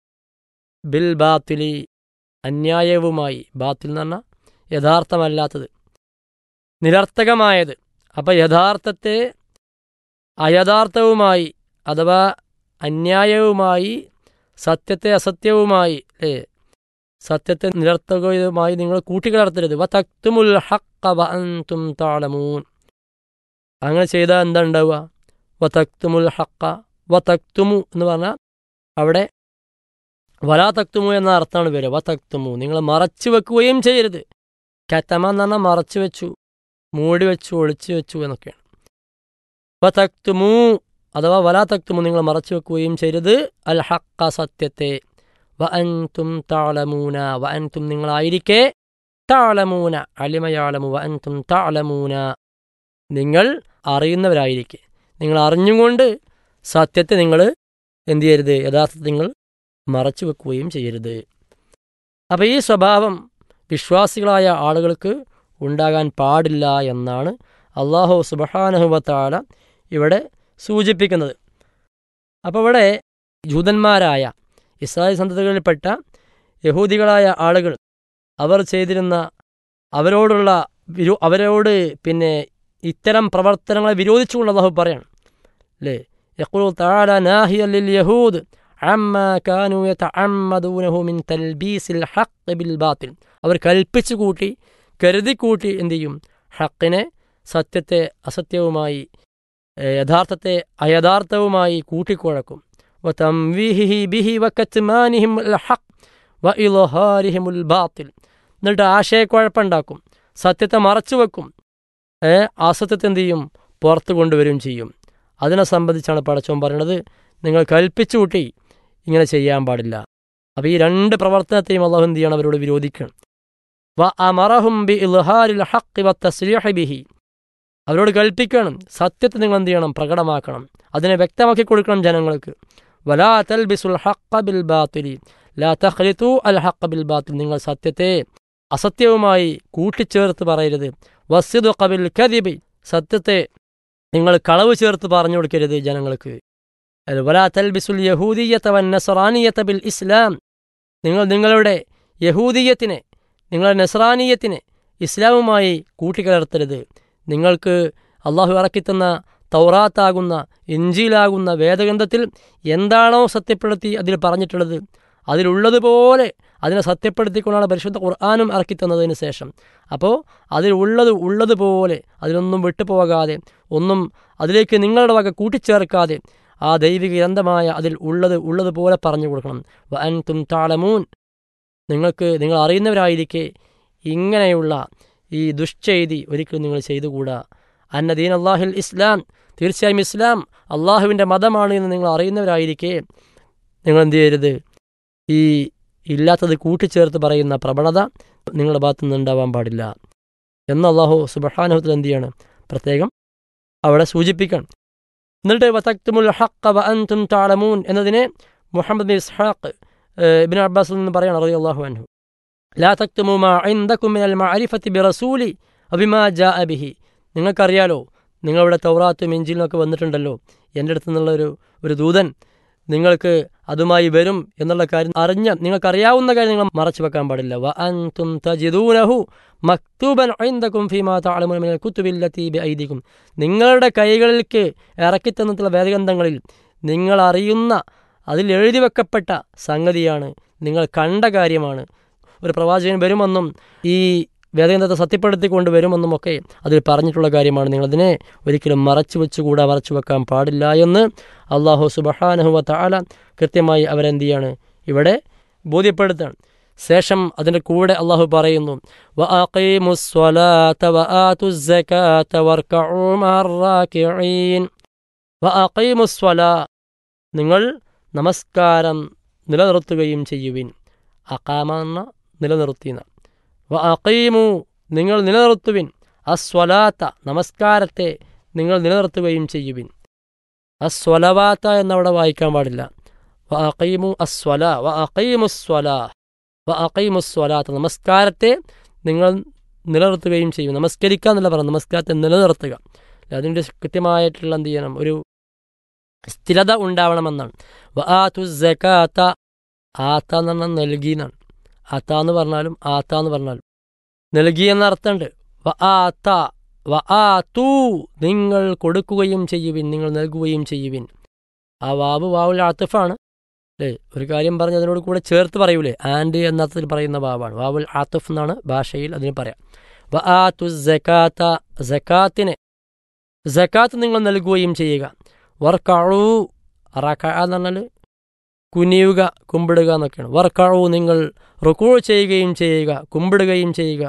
ബിൽ ബാത്തിലി അന്യായവുമായി ബാത്തിൽ എന്ന് പറഞ്ഞാൽ യഥാർത്ഥമല്ലാത്തത് നിരർത്ഥകമായത് അപ്പം യഥാർത്ഥത്തെ അയഥാർത്ഥവുമായി അഥവാ അന്യായവുമായി സത്യത്തെ അസത്യവുമായി അല്ലേ സത്യത്തെ നിരർത്ഥകവുമായി നിങ്ങൾ കൂട്ടിക്കലർത്തരുത് വ തക്തുമുൽ ഹക്ക വ അൻതും താളമൂൻ അങ്ങനെ ചെയ്താൽ എന്താ ഉണ്ടാവുക വ തക്തുമുൽ ഹക്ക വ തക്തുമു എന്ന് പറഞ്ഞാൽ അവിടെ വലാ തക്തുമു എന്ന അർത്ഥമാണ് വരിക വ തക്തുമു നിങ്ങൾ മറച്ചു വെക്കുകയും ചെയ്യരുത് കത്തമ എന്ന് പറഞ്ഞാൽ മറച്ചു വെച്ചു മൂടി വെച്ചു ഒളിച്ചു വെച്ചു എന്നൊക്കെയാണ് വ തക്തുമു അഥവാ വലാ തക്തുമു നിങ്ങൾ മറച്ചു വെക്കുകയും ചെയ്യരുത് അൽ ഹക്ക സത്യത്തെ വ അൻതും താളമൂന വ അൻതും നിങ്ങളായിരിക്കെ താളമൂന അലിമയാളമു വ അൻതും താളമൂന നിങ്ങൾ അറിയുന്നവരായിരിക്കെ നിങ്ങൾ അറിഞ്ഞുകൊണ്ട് സത്യത്തെ നിങ്ങൾ എന്തു ചെയ്യരുത് യഥാർത്ഥത്തിൽ നിങ്ങൾ മറച്ചു വെക്കുകയും ചെയ്യരുത് അപ്പോൾ ഈ സ്വഭാവം വിശ്വാസികളായ ആളുകൾക്ക് ഉണ്ടാകാൻ പാടില്ല എന്നാണ് അള്ളാഹു സുബഹാനഹുബത്താല ഇവിടെ സൂചിപ്പിക്കുന്നത് അപ്പോൾ ഇവിടെ ജൂതന്മാരായ ഇസ്രായേൽ സന്തതികളിൽപ്പെട്ട യഹൂദികളായ ആളുകൾ അവർ ചെയ്തിരുന്ന അവരോടുള്ള വിരോ അവരോട് പിന്നെ ഇത്തരം പ്രവർത്തനങ്ങളെ വിരോധിച്ചുകൊണ്ട് അള്ളാഹു പറയാണ് അല്ലേ യഖുലു തആല നാഹിയ ലിൽ യഹൂദ് അമ്മ കാനു യതഅമ്മദൂനഹു മിൻ തൽബീസിൽ ഹഖ് ബിൽ ബാത്തിൽ അവർ കൽപ്പിച്ചു കൂട്ടി കരുതി കൂട്ടി എന്ത് ചെയ്യും ഹക്കിനെ സത്യത്തെ അസത്യവുമായി ഏഹ്, യഥാർത്ഥത്തെ അയഥാർത്ഥവുമായി കൂട്ടിക്കുഴക്കും വതംവീഹിഹി ബിഹി വകത്മാനിഹിം അൽ ഹഖ് വഇൽഹാരിഹിമുൽ ബാത്തിൽ എന്നിട്ട് ആശയക്കുഴപ്പമുണ്ടാക്കും സത്യത്തെ മറച്ചു വെക്കും ഏ അസത്യത്തെ എന്ത് ചെയ്യും പുറത്തു കൊണ്ടുവരും ചെയ്യും അതിനെ സംബന്ധിച്ചാണ് പടച്ചോൻ പറയുന്നത് നിങ്ങൾ കൽപ്പിച്ചു കൂട്ടി ഇങ്ങനെ ചെയ്യാൻ പാടില്ല അപ്പോൾ ഈ രണ്ട് പ്രവർത്തനത്തെയും അള്ളാഹു എന്ത് ചെയ്യണം അവരോട് വിരോധിക്കണം വ അമറഹും ബി ഇൽഹാരിൽ ഹഖ് വ തസ്രീഹി ബിഹി അവരോട് കൽപ്പിക്കണം സത്യത്തെ നിങ്ങൾ എന്ത് ചെയ്യണം പ്രകടമാക്കണം അതിനെ വ്യക്തമാക്കി കൊടുക്കണം ജനങ്ങൾക്ക് വലാ തൽബിസുൽ ഹഖ ബിൽ ബാത്തിലി ലാ തഖ്ലിതു അൽ ഹഖ ബിൽ ബാത്തിൽ നിങ്ങൾ സത്യത്തെ അസത്യവുമായി കൂട്ടിച്ചേർത്ത് പറയരുത് വസ്തു കബിൽ കദിബി സത്യത്തെ നിങ്ങൾ കളവ് ചേർത്ത് പറഞ്ഞു കൊടുക്കരുത് ജനങ്ങൾക്ക് അല്ല, വലാ തൽബിസുൽ യഹൂദിയത്ത വൻ നസറാനിയത്ത ബിൽ ഇസ്ലാം നിങ്ങൾ നിങ്ങളുടെ യഹൂദിയത്തിനെ നിങ്ങളുടെ നസറാനിയത്തിനെ ഇസ്ലാമുമായി കൂട്ടിക്കലർത്തരുത് നിങ്ങൾക്ക് അള്ളാഹു ഇറക്കിത്തന്ന തൗറാത്താകുന്ന ഇഞ്ചിയിലാകുന്ന വേദഗ്രന്ഥത്തിൽ എന്താണോ സത്യപ്പെടുത്തി അതിൽ പറഞ്ഞിട്ടുള്ളത് അതിലുള്ളതുപോലെ അതിനെ സത്യപ്പെടുത്തിക്കൊണ്ടാണ് പരിശുദ്ധ ഖുർആാനും ഇറക്കിത്തന്നതിന് ശേഷം അപ്പോൾ അതിലുള്ളത് ഉള്ളതുപോലെ അതിലൊന്നും വിട്ടുപോകാതെ ഒന്നും അതിലേക്ക് നിങ്ങളുടെ വക കൂട്ടിച്ചേർക്കാതെ ആ ദൈവിക ഗ്രന്ഥമായ അതിൽ ഉള്ളത് ഉള്ളതുപോലെ പറഞ്ഞു കൊടുക്കണം വ അൻ തും താളമൂൻ നിങ്ങൾക്ക് നിങ്ങൾ അറിയുന്നവരായിരിക്കെ ഇങ്ങനെയുള്ള ഈ ദുഷ്ചെയ്തി ഒരിക്കലും നിങ്ങൾ ചെയ്തുകൂടാ അന്ന ദീൻ അള്ളാഹിൽ ഇസ്ലാം തീർച്ചയായും ഇസ്ലാം അള്ളാഹുവിൻ്റെ മതമാണ് എന്ന് നിങ്ങൾ അറിയുന്നവരായിരിക്കെ നിങ്ങൾ എന്ത് ചെയ്യരുത് ഈ ഇല്ലാത്തത് കൂട്ടിച്ചേർത്ത് പറയുന്ന പ്രവണത നിങ്ങളുടെ ഭാഗത്തു നിന്ന് ഉണ്ടാവാൻ പാടില്ല എന്ന് അള്ളാഹു സുബഹാനുഹത്തിൽ എന്ത് ചെയ്യാണ് പ്രത്യേകം അവിടെ സൂചിപ്പിക്കണം എന്നിട്ട് വതക്തുമുൽ ഹഖ വ അൻതും തഅലമൂൻ എന്നതിനെ മുഹമ്മദ് ബിൻ ഇസ്ഹാഖ് ഏഹ്, ഇബ്നു അബ്ബാസിൽ നിന്ന് പറയാണ് റളിയല്ലാഹു അൻഹു ലാ തക്തുമു മാ ഇൻദകും മിനൽ മഅരിഫത്തി ബിറസൂലി അബിമാ ജാഅ ബിഹി നിങ്ങൾക്കറിയാലോ നിങ്ങളുടെ തൗറാത്തും ഇഞ്ചിലിനൊക്കെ വന്നിട്ടുണ്ടല്ലോ എൻ്റെ അടുത്ത് നിന്നുള്ള ഒരു ഒരു ദൂതൻ നിങ്ങൾക്ക് അതുമായി വരും എന്നുള്ള കാര്യം അറിഞ്ഞ നിങ്ങൾക്കറിയാവുന്ന കാര്യം നിങ്ങൾ മറച്ചു വെക്കാൻ പാടില്ല വ അൻതും തജിദൂനഹു മക്തൂബൻ ഐന്ദകും ഫീമാ തഅലമൂന മിനൽ കുത്തുബില്ലത്തി ബിഐദികും നിങ്ങളുടെ കൈകളിലേക്ക് ഇറക്കിത്തന്നിട്ടുള്ള വേദഗ്രന്ഥങ്ങളിൽ നിങ്ങൾ അറിയുന്ന അതിൽ എഴുതി വെക്കപ്പെട്ട സംഗതിയാണ് നിങ്ങൾ കണ്ട കാര്യമാണ് ഒരു പ്രവാചകൻ വരുമെന്നും ഈ വേദഗ്രന്ഥത്തെ സത്യപ്പെടുത്തിക്കൊണ്ട് വരുമെന്നും ഒക്കെ അതിൽ പറഞ്ഞിട്ടുള്ള കാര്യമാണ് നിങ്ങളതിനെ ഒരിക്കലും മറച്ചു വെച്ചുകൂടാ മറച്ചു വെക്കാൻ പാടില്ല എന്ന് അള്ളാഹു സുബഹാനഹുവ താല കൃത്യമായി അവരെന്ത് ചെയ്യാണ് ഇവിടെ ബോധ്യപ്പെടുത്താണ് ശേഷം അതിൻ്റെ കൂടെ അള്ളാഹു പറയുന്നു وَأَقِيمُوا الصَّلَاةَ وَآتُوا الزَّكَاةَ وَارْكَعُوا مَعَ الرَّاكِعِينَ وَأَقِيمُوا الصَّلَاةَ നിങ്ങൾ നമസ്കാരം നിലനിർത്തുകയും ചെയ്യുവിൻ അക്കാമ എന്ന നിലനിർത്തിന വ അക്കീമു നിങ്ങൾ നിലനിർത്തുവിൻ അസ്വലാത്ത നമസ്കാരത്തെ നിങ്ങൾ നിലനിർത്തുകയും ചെയ്യുവിൻ അസ്വലവാത്ത എന്നവിടെ വായിക്കാൻ പാടില്ല വ അക്കീമു അസ്വല വ അക്കീമു സ്വല വ അക്കീമു സ്വലാത്ത നമസ്കാരത്തെ നിങ്ങൾ നിലനിർത്തുകയും ചെയ്യും നമസ്കരിക്കുക എന്നല്ല പറഞ്ഞു നമസ്കാരത്തെ നിലനിർത്തുക അതിൻ്റെ കൃത്യമായിട്ടുള്ള എന്ത് ചെയ്യണം ഒരു സ്ഥിരത ഉണ്ടാവണമെന്നാണ് വ ആതു സക്കാത്ത ആത്ത എന്ന് പറഞ്ഞാൽ നൽകി എന്നാണ് ആത്ത എന്ന് പറഞ്ഞാലും ആത്ത എന്ന് പറഞ്ഞാലും നൽകി എന്ന അർത്ഥമുണ്ട് വ ആത്ത വ ആ തൂ നിങ്ങൾ കൊടുക്കുകയും ചെയ്യുവിൻ നിങ്ങൾ നൽകുകയും ചെയ്യുവിൻ ആ വാവ് വാവുൽ ആത്തിഫാണ് അല്ലേ ഒരു കാര്യം പറഞ്ഞ് അതിനോട് കൂടെ ചേർത്ത് പറയൂലേ ആൻഡ് എന്ന അർത്ഥത്തിൽ പറയുന്ന വാവാണ് വാവുൽ ആത്തിഫ് എന്നാണ് ഭാഷയിൽ അതിന് പറയാം വ ആ തു സക്കാത്ത സക്കാത്തിനെ സക്കാത്ത് നിങ്ങൾ നൽകുകയും ചെയ്യുക വർക്കാഴു റക്ക എന്ന് പറഞ്ഞാൽ കുനിയുക കുമ്പിടുക എന്നൊക്കെയാണ് വർക്കാഴു നിങ്ങൾ റുക്കൂ ചെയ്യുകയും ചെയ്യുക കുമ്പിടുകയും ചെയ്യുക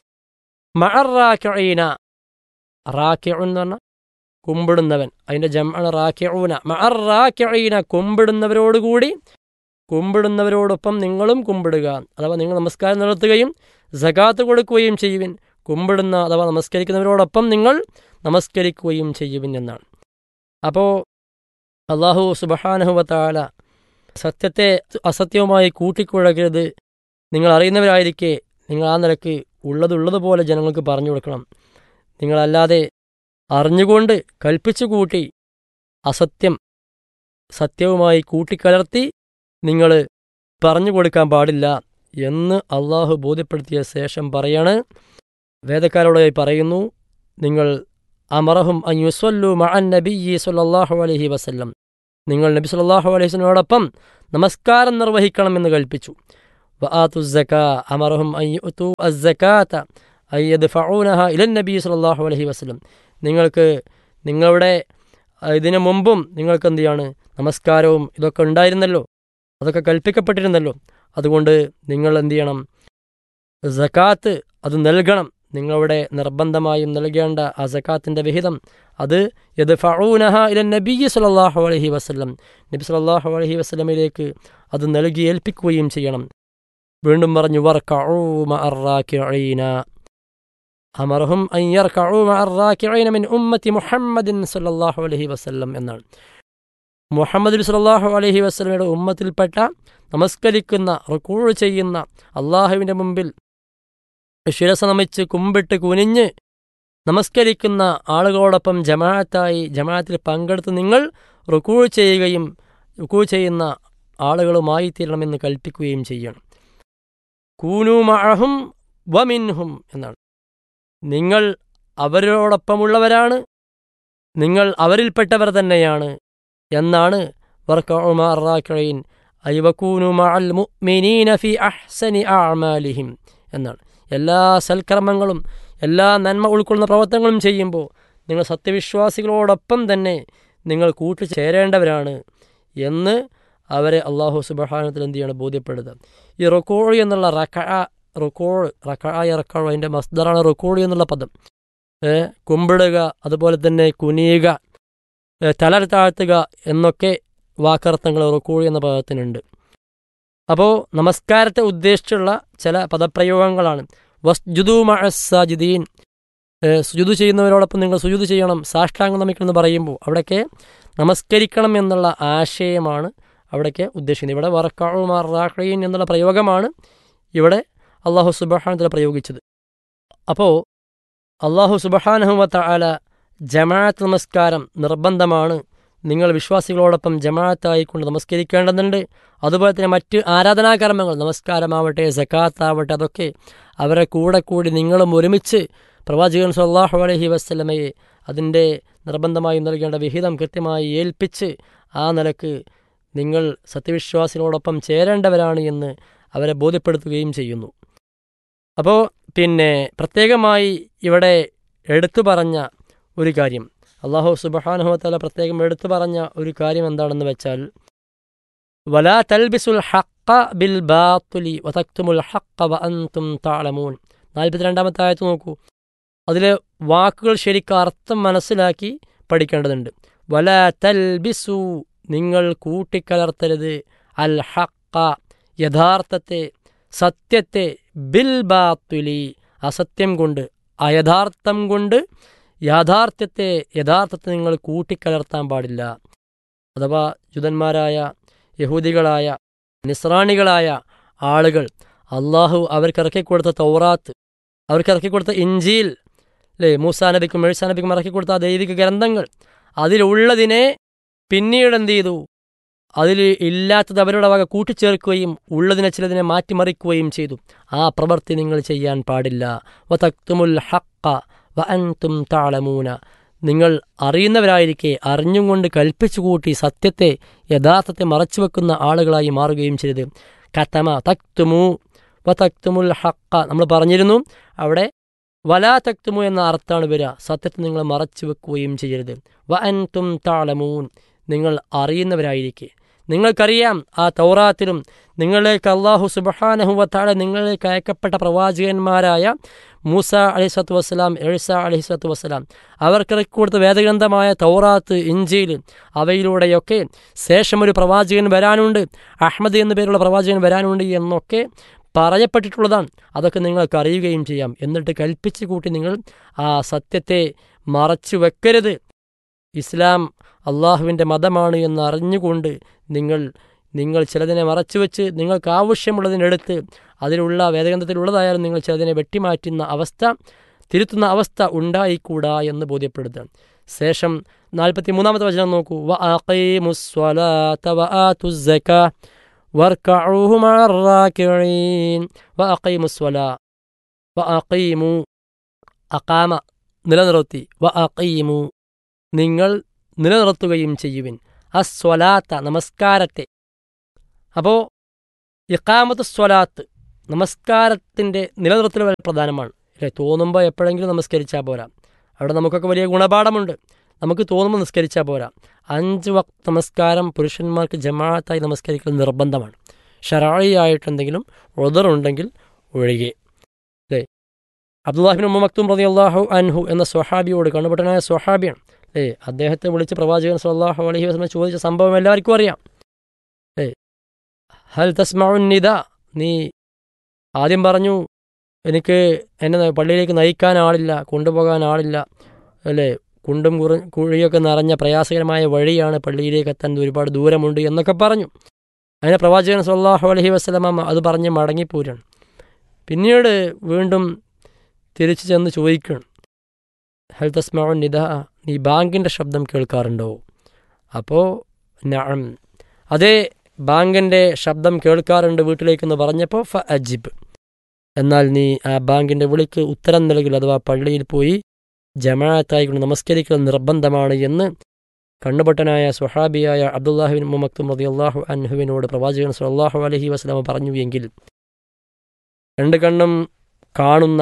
മഅറാക്കിഈന റാക്കിഉൻ എന്ന് പറഞ്ഞാൽ കുമ്പിടുന്നവൻ അതിൻ്റെ ജമാണ് റാക്കിഊന മഅറാക്കിഈന കുമ്പിടുന്നവരോടുകൂടി കുമ്പിടുന്നവരോടൊപ്പം നിങ്ങളും കുമ്പിടുക അഥവാ നിങ്ങൾ നമസ്കാരം നടത്തുകയും സകാത്ത് കൊടുക്കുകയും ചെയ്യുവിൻ കുമ്പിടുന്ന അഥവാ നമസ്കരിക്കുന്നവരോടൊപ്പം നിങ്ങൾ നമസ്കരിക്കുകയും ചെയ്യുവിൻ എന്നാണ് അപ്പോൾ അള്ളാഹു സുബഹാനഹുവത്താല സത്യത്തെ അസത്യവുമായി കൂട്ടിക്കുഴക്കരുത് നിങ്ങൾ അറിയുന്നവരായിരിക്കെ നിങ്ങൾ ആ നിലക്ക് ഉള്ളതുള്ളതുപോലെ ജനങ്ങൾക്ക് പറഞ്ഞു കൊടുക്കണം നിങ്ങളല്ലാതെ അറിഞ്ഞുകൊണ്ട് കൽപ്പിച്ചു കൂട്ടി അസത്യം സത്യവുമായി കൂട്ടിക്കലർത്തി നിങ്ങൾ പറഞ്ഞു കൊടുക്കാൻ പാടില്ല എന്ന് അള്ളാഹു ബോധ്യപ്പെടുത്തിയ ശേഷം പറയാണ് വേദക്കാരോടായി പറയുന്നു നിങ്ങൾ അമറഹും അയ്യുസ്വല്ലു മഅൻ നബിയ്യി സല്ലല്ലാഹു അലൈഹി വസല്ലം നിങ്ങൾ നബി സല്ലല്ലാഹു അലൈഹി വസല്ലമയോടൊപ്പം നമസ്കാരം നിർവഹിക്കണമെന്ന് കൽപ്പിച്ചു വആതു സക്കാ അമറഹും അയ്യുതു അസ്സകാത്ത അയ്യദ്ഫഊനഹ ഇലൻ നബി സല്ലല്ലാഹു അലൈഹി വസല്ലം നിങ്ങൾക്ക് നിങ്ങളുടെ ഇതിനു മുമ്പും നിങ്ങൾക്ക് എന്ത് ചെയ്യാണ് നമസ്കാരവും ഇതൊക്കെ ഉണ്ടായിരുന്നല്ലോ അതൊക്കെ കൽപ്പിക്കപ്പെട്ടിരുന്നല്ലോ അതുകൊണ്ട് നിങ്ങൾ എന്ത് ചെയ്യണം സക്കാത്ത് അത് നൽകണം നിങ്ങളുടെ നിർബന്ധമായും നൽകേണ്ട ആ സക്കാത്തിൻ്റെ വിഹിതം അത് യത് ഫഊനഹ ഇല നബി സല്ലല്ലാഹു അലൈഹി വസല്ലം നബി സല്ലല്ലാഹു അലൈഹി വസല്ലമയിലേക്ക് അത് നൽകി ഏൽപ്പിക്കുകയും ചെയ്യണം വീണ്ടും പറഞ്ഞു വർക്കഊ മഅറാക്കിഈന അമർഹും അൻ യർക്കഊ മഅറാക്കിഈന മിൻ ഉമ്മത്തി മുഹമ്മദിൻ സല്ലല്ലാഹു അലൈഹി വസല്ലം എന്നാണ് മുഹമ്മദ് സല്ലല്ലാഹു അലൈഹി വസല്ലമയുടെ ഉമ്മത്തിൽപ്പെട്ട നമസ്കരിക്കുന്ന റുക്കൂഴ് ചെയ്യുന്ന അള്ളാഹുവിൻ്റെ മുമ്പിൽ ശിരസ നമിച്ച് കുമ്പിട്ട് കുനിഞ്ഞ് നമസ്കരിക്കുന്ന ആളുകളോടൊപ്പം ജമാഅത്തായി ജമാഅത്തിൽ പങ്കെടുത്ത് നിങ്ങൾ റുക്കൂൾ ചെയ്യുകയും റുക്കൂൾ ചെയ്യുന്ന ആളുകളുമായി തീരണമെന്ന് കൽപ്പിക്കുകയും ചെയ്യണം കൂനു മഅഹും വമിൻഹും എന്നാണ് നിങ്ങൾ അവരോടൊപ്പമുള്ളവരാണ് നിങ്ങൾ അവരിൽപ്പെട്ടവർ തന്നെയാണ് എന്നാണ് വർക്കഉമാറാക്കിഴീൻ ഐവക്കൂനു മഅൽ മുഅ്മിനീന ഫി അഹ്സനി അഅമാലിഹിം എന്നാണ് എല്ലാ സൽക്കർമ്മങ്ങളും എല്ലാ നന്മ ഉൾക്കൊള്ളുന്ന പ്രവർത്തനങ്ങളും ചെയ്യുമ്പോൾ നിങ്ങൾ സത്യവിശ്വാസികളോടൊപ്പം തന്നെ നിങ്ങൾ കൂട്ടുചേരേണ്ടവരാണ് എന്ന് അവരെ അള്ളാഹു സുബഹാനത്തിൽ എന്ത് ചെയ്യണം ബോധ്യപ്പെടുത്തുക ഈ റൊക്കോഴി എന്നുള്ള റക്ക റൊക്കോഴ് റക്കായ റക്കാഴ് അതിൻ്റെ മസ്ദറാണ് റൊക്കോഴി എന്നുള്ള പദം കുമ്പിടുക അതുപോലെ തന്നെ കുനിയുക തല താഴ്ത്തുക എന്നൊക്കെ വാക്കർത്ഥങ്ങൾ റൊക്കോഴി എന്ന പദത്തിനുണ്ട് അപ്പോൾ നമസ്കാരത്തെ ഉദ്ദേശിച്ചുള്ള ചില പദപ്രയോഗങ്ങളാണ് വസ്ജുദു മഅസാജിദീൻ സുജുദു ചെയ്യുന്നവരോടൊപ്പം നിങ്ങൾ സുജുദു ചെയ്യണം സാഷ്ടാംഗം നമിക്കണം എന്ന് പറയുമ്പോൾ അവിടെയൊക്കെ നമസ്കരിക്കണം എന്നുള്ള ആശയമാണ് അവിടേക്ക് ഉദ്ദേശിക്കുന്നത് ഇവിടെ വർക്കാഴുമാറാഖീൻ എന്നുള്ള പ്രയോഗമാണ് ഇവിടെ അള്ളാഹു സുബഹാനത്തിൽ പ്രയോഗിച്ചത് അപ്പോൾ അള്ളാഹു സുബഹാനഹുവത്ത ആല ജമാഅത്ത് നമസ്കാരം നിർബന്ധമാണ് നിങ്ങൾ വിശ്വാസികളോടൊപ്പം ജമാഅത്തായിക്കൊണ്ട് നമസ്കരിക്കേണ്ടതുണ്ട് അതുപോലെ തന്നെ മറ്റ് ആരാധനാകർമ്മങ്ങൾ നമസ്കാരമാവട്ടെ സക്കാത്താവട്ടെ അതൊക്കെ അവരെ കൂടെ കൂടി നിങ്ങളും ഒരുമിച്ച് പ്രവാചകൻ സല്ലാഹു അലഹി വസ്ലമയെ അതിൻ്റെ നിർബന്ധമായി നൽകേണ്ട വിഹിതം കൃത്യമായി ഏൽപ്പിച്ച് ആ നിലക്ക് നിങ്ങൾ സത്യവിശ്വാസികളോടൊപ്പം ചേരേണ്ടവരാണ് എന്ന് അവരെ ബോധ്യപ്പെടുത്തുകയും ചെയ്യുന്നു അപ്പോൾ പിന്നെ പ്രത്യേകമായി ഇവിടെ എടുത്തു പറഞ്ഞ ഒരു കാര്യം അള്ളാഹു സുബഹാനുഹത്തല പ്രത്യേകം എടുത്തു പറഞ്ഞ ഒരു കാര്യം എന്താണെന്ന് വെച്ചാൽ വലാ തൽബിസുൽ ഹക്ക ബിൽ ബാത്തുലി വതക്തുമുൽ ഹക്ക വ അൻതും താളമൂൻ നാൽപ്പത്തിരണ്ടാമത്തെ ആയത്ത് നോക്കൂ അതിലെ വാക്കുകൾ ശരിക്കും അർത്ഥം മനസ്സിലാക്കി പഠിക്കേണ്ടതുണ്ട് വലാ തൽബിസു നിങ്ങൾ കൂട്ടിക്കലർത്തരുത് അൽ ഹക്ക യഥാർത്ഥത്തെ സത്യത്തെ ബിൽ ബാത്തുലി അസത്യം കൊണ്ട് അയഥാർത്ഥം കൊണ്ട് യാഥാർത്ഥ്യത്തെ യഥാർത്ഥത്തെ നിങ്ങൾ കൂട്ടിക്കലർത്താൻ പാടില്ല അഥവാ ജുതന്മാരായ യഹൂദികളായ നിസ്രാണികളായ ആളുകൾ അള്ളാഹു അവർക്ക് ഇറക്കിക്കൊടുത്ത തൗറാത്ത് അവർക്ക് ഇറക്കിക്കൊടുത്ത ഇഞ്ചീൽ അല്ലേ മൂസാ നബിക്കും മെഴ്സാ നബിക്കും ഇറക്കിക്കൊടുത്ത ആ ദൈവിക ഗ്രന്ഥങ്ങൾ അതിലുള്ളതിനെ പിന്നീട് എന്ത് ചെയ്തു അതിൽ ഇല്ലാത്തത് അവരുടെ വക കൂട്ടിച്ചേർക്കുകയും ഉള്ളതിനെ ചിലതിനെ മാറ്റിമറിക്കുകയും ചെയ്തു ആ പ്രവൃത്തി നിങ്ങൾ ചെയ്യാൻ പാടില്ല വതക്തുമുൽ ഹക്ക വ അൻതും താളമൂന നിങ്ങൾ അറിയുന്നവരായിരിക്കെ അറിഞ്ഞും കൊണ്ട് കൽപ്പിച്ചു കൂട്ടി സത്യത്തെ യഥാർത്ഥത്തെ മറച്ചുവെക്കുന്ന ആളുകളായി മാറുകയും ചെയ്തത് കത്തമ തക്തുമു വ തക്തുമുൽ ഹക്ക നമ്മൾ പറഞ്ഞിരുന്നു അവിടെ വലാ തക്തുമു എന്ന അർത്ഥമാണ് വരിക സത്യത്തെ നിങ്ങൾ മറച്ചു വെക്കുകയും ചെയ്യരുത് വ അൻതും താളമൂൻ നിങ്ങൾ അറിയുന്നവരായിരിക്കെ നിങ്ങൾക്കറിയാം ആ തൗറാത്തിലും നിങ്ങളിലേക്ക് അള്ളാഹു സുബഹാനഹുവത്താഴെ നിങ്ങളിലേക്ക് അയക്കപ്പെട്ട പ്രവാചകന്മാരായ മൂസ അലിസ്വത്ത് വസ്സലാം എഴ്സ അലിസ്വത്ത് വസ്സലാം അവർക്ക് കൊടുത്ത വേദഗ്രന്ഥമായ തൗറാത്ത് ഇഞ്ചിയിൽ അവയിലൂടെയൊക്കെ ശേഷം ഒരു പ്രവാചകൻ വരാനുണ്ട് അഹമ്മദ് എന്ന പേരുള്ള പ്രവാചകൻ വരാനുണ്ട് എന്നൊക്കെ പറയപ്പെട്ടിട്ടുള്ളതാണ് അതൊക്കെ നിങ്ങൾക്ക് അറിയുകയും ചെയ്യാം എന്നിട്ട് കൽപ്പിച്ചു കൂട്ടി നിങ്ങൾ ആ സത്യത്തെ മറച്ചു വെക്കരുത് ഇസ്ലാം അള്ളാഹുവിൻ്റെ മതമാണ് എന്ന് അറിഞ്ഞുകൊണ്ട് നിങ്ങൾ നിങ്ങൾ ചിലതിനെ മറച്ചുവെച്ച് നിങ്ങൾക്ക് ആവശ്യമുള്ളതിനെടുത്ത് അതിലുള്ള വേദഗ്രന്ഥത്തിലുള്ളതായാലും നിങ്ങൾ ചിലതിനെ വെട്ടിമാറ്റുന്ന അവസ്ഥ തിരുത്തുന്ന അവസ്ഥ ഉണ്ടായിക്കൂടാ എന്ന് ബോധ്യപ്പെടുത്തുക ശേഷം നാൽപ്പത്തി മൂന്നാമത്തെ വചനം നോക്കൂ വ അഖീമുസ്വലാത്ത വ ആതുസ്സകാ വർക്കഊഹു മഅറാക്കിഈൻ വ അഖീമുസ്വലാ വ അഖീമു അഖാമ നിലനിർത്തി വ അഖീമു നിങ്ങൾ നിലനിർത്തുകയും ചെയ്യുവിൻ അസ്വലാത്ത നമസ്കാരത്തെ അപ്പോൾ ഇഖാമത്ത് സ്വലാത്ത് നമസ്കാരത്തിൻ്റെ നിലനിർത്തൽ വളരെ പ്രധാനമാണ് അല്ലേ തോന്നുമ്പോൾ എപ്പോഴെങ്കിലും നമസ്കരിച്ചാൽ പോരാ അവിടെ നമുക്കൊക്കെ വലിയ ഗുണപാഠമുണ്ട് നമുക്ക് തോന്നുമ്പോൾ നിസ്കരിച്ചാൽ പോരാ അഞ്ച് വക്ത് നമസ്കാരം പുരുഷന്മാർക്ക് ജമാഅത്തായി നമസ്കരിക്കൽ നിർബന്ധമാണ് ഷറായി ആയിട്ട് എന്തെങ്കിലും ഉദറുണ്ടെങ്കിൽ ഒഴികെ അല്ലേ അബ്ദുല്ലാഹിബിൻ ഉമ്മ മക്തും പ്രതി അള്ളാഹു അൻഹു എന്ന സ്വഹാബിയോട് കണ്ണുപെട്ടനായ സ്വഹാബിയാണ് അല്ലേ അദ്ദേഹത്തെ വിളിച്ച് പ്രവാചകൻ സല്ലാഹു അലഹി വസ്ലം ചോദിച്ച സംഭവം എല്ലാവർക്കും അറിയാം അല്ലേ ഹൽ തസ്മഉൻ നിദ നീ ആദ്യം പറഞ്ഞു എനിക്ക് എന്നെ പള്ളിയിലേക്ക് നയിക്കാൻ ആളില്ല കൊണ്ടുപോകാൻ ആളില്ല അല്ലേ കുണ്ടും കുറ കുഴിയൊക്കെ നിറഞ്ഞ പ്രയാസകരമായ വഴിയാണ് പള്ളിയിലേക്ക് എത്താൻ ഒരുപാട് ദൂരമുണ്ട് എന്നൊക്കെ പറഞ്ഞു അതിനെ പ്രവാചകൻ സല്ലാഹു അലഹി വസ്ലമ അത് പറഞ്ഞ് മടങ്ങിപ്പോരാണ് പിന്നീട് വീണ്ടും തിരിച്ചു ചെന്ന് ചോദിക്കണം ഹൽ തസ്മാൻ നിദ നീ ബാങ്കിൻ്റെ ശബ്ദം കേൾക്കാറുണ്ടോ അപ്പോൾ നഅം അതേ ബാങ്കിൻ്റെ ശബ്ദം കേൾക്കാറുണ്ട് വീട്ടിലേക്കെന്ന് പറഞ്ഞപ്പോൾ ഫ അജിബ് എന്നാൽ നീ ആ ബാങ്കിൻ്റെ വിളിക്ക് ഉത്തരം നൽകിൽ അഥവാ പള്ളിയിൽ പോയി ജമാഅത്തായി കൊണ്ട് നമസ്കരിക്കൽ നിർബന്ധമാണ് എന്ന് കണ്ണുപൊട്ടനായ സുഹാബിയായ അബ്ദുല്ലാഹിബിൻ മുമക്തും റതി അള്ളാഹു അൻഹുവിനോട് പ്രവാചകൻ സല്ലാഹു അലഹി വസ്ലാമ പറഞ്ഞു എങ്കിൽ രണ്ട് കണ്ണും കാണുന്ന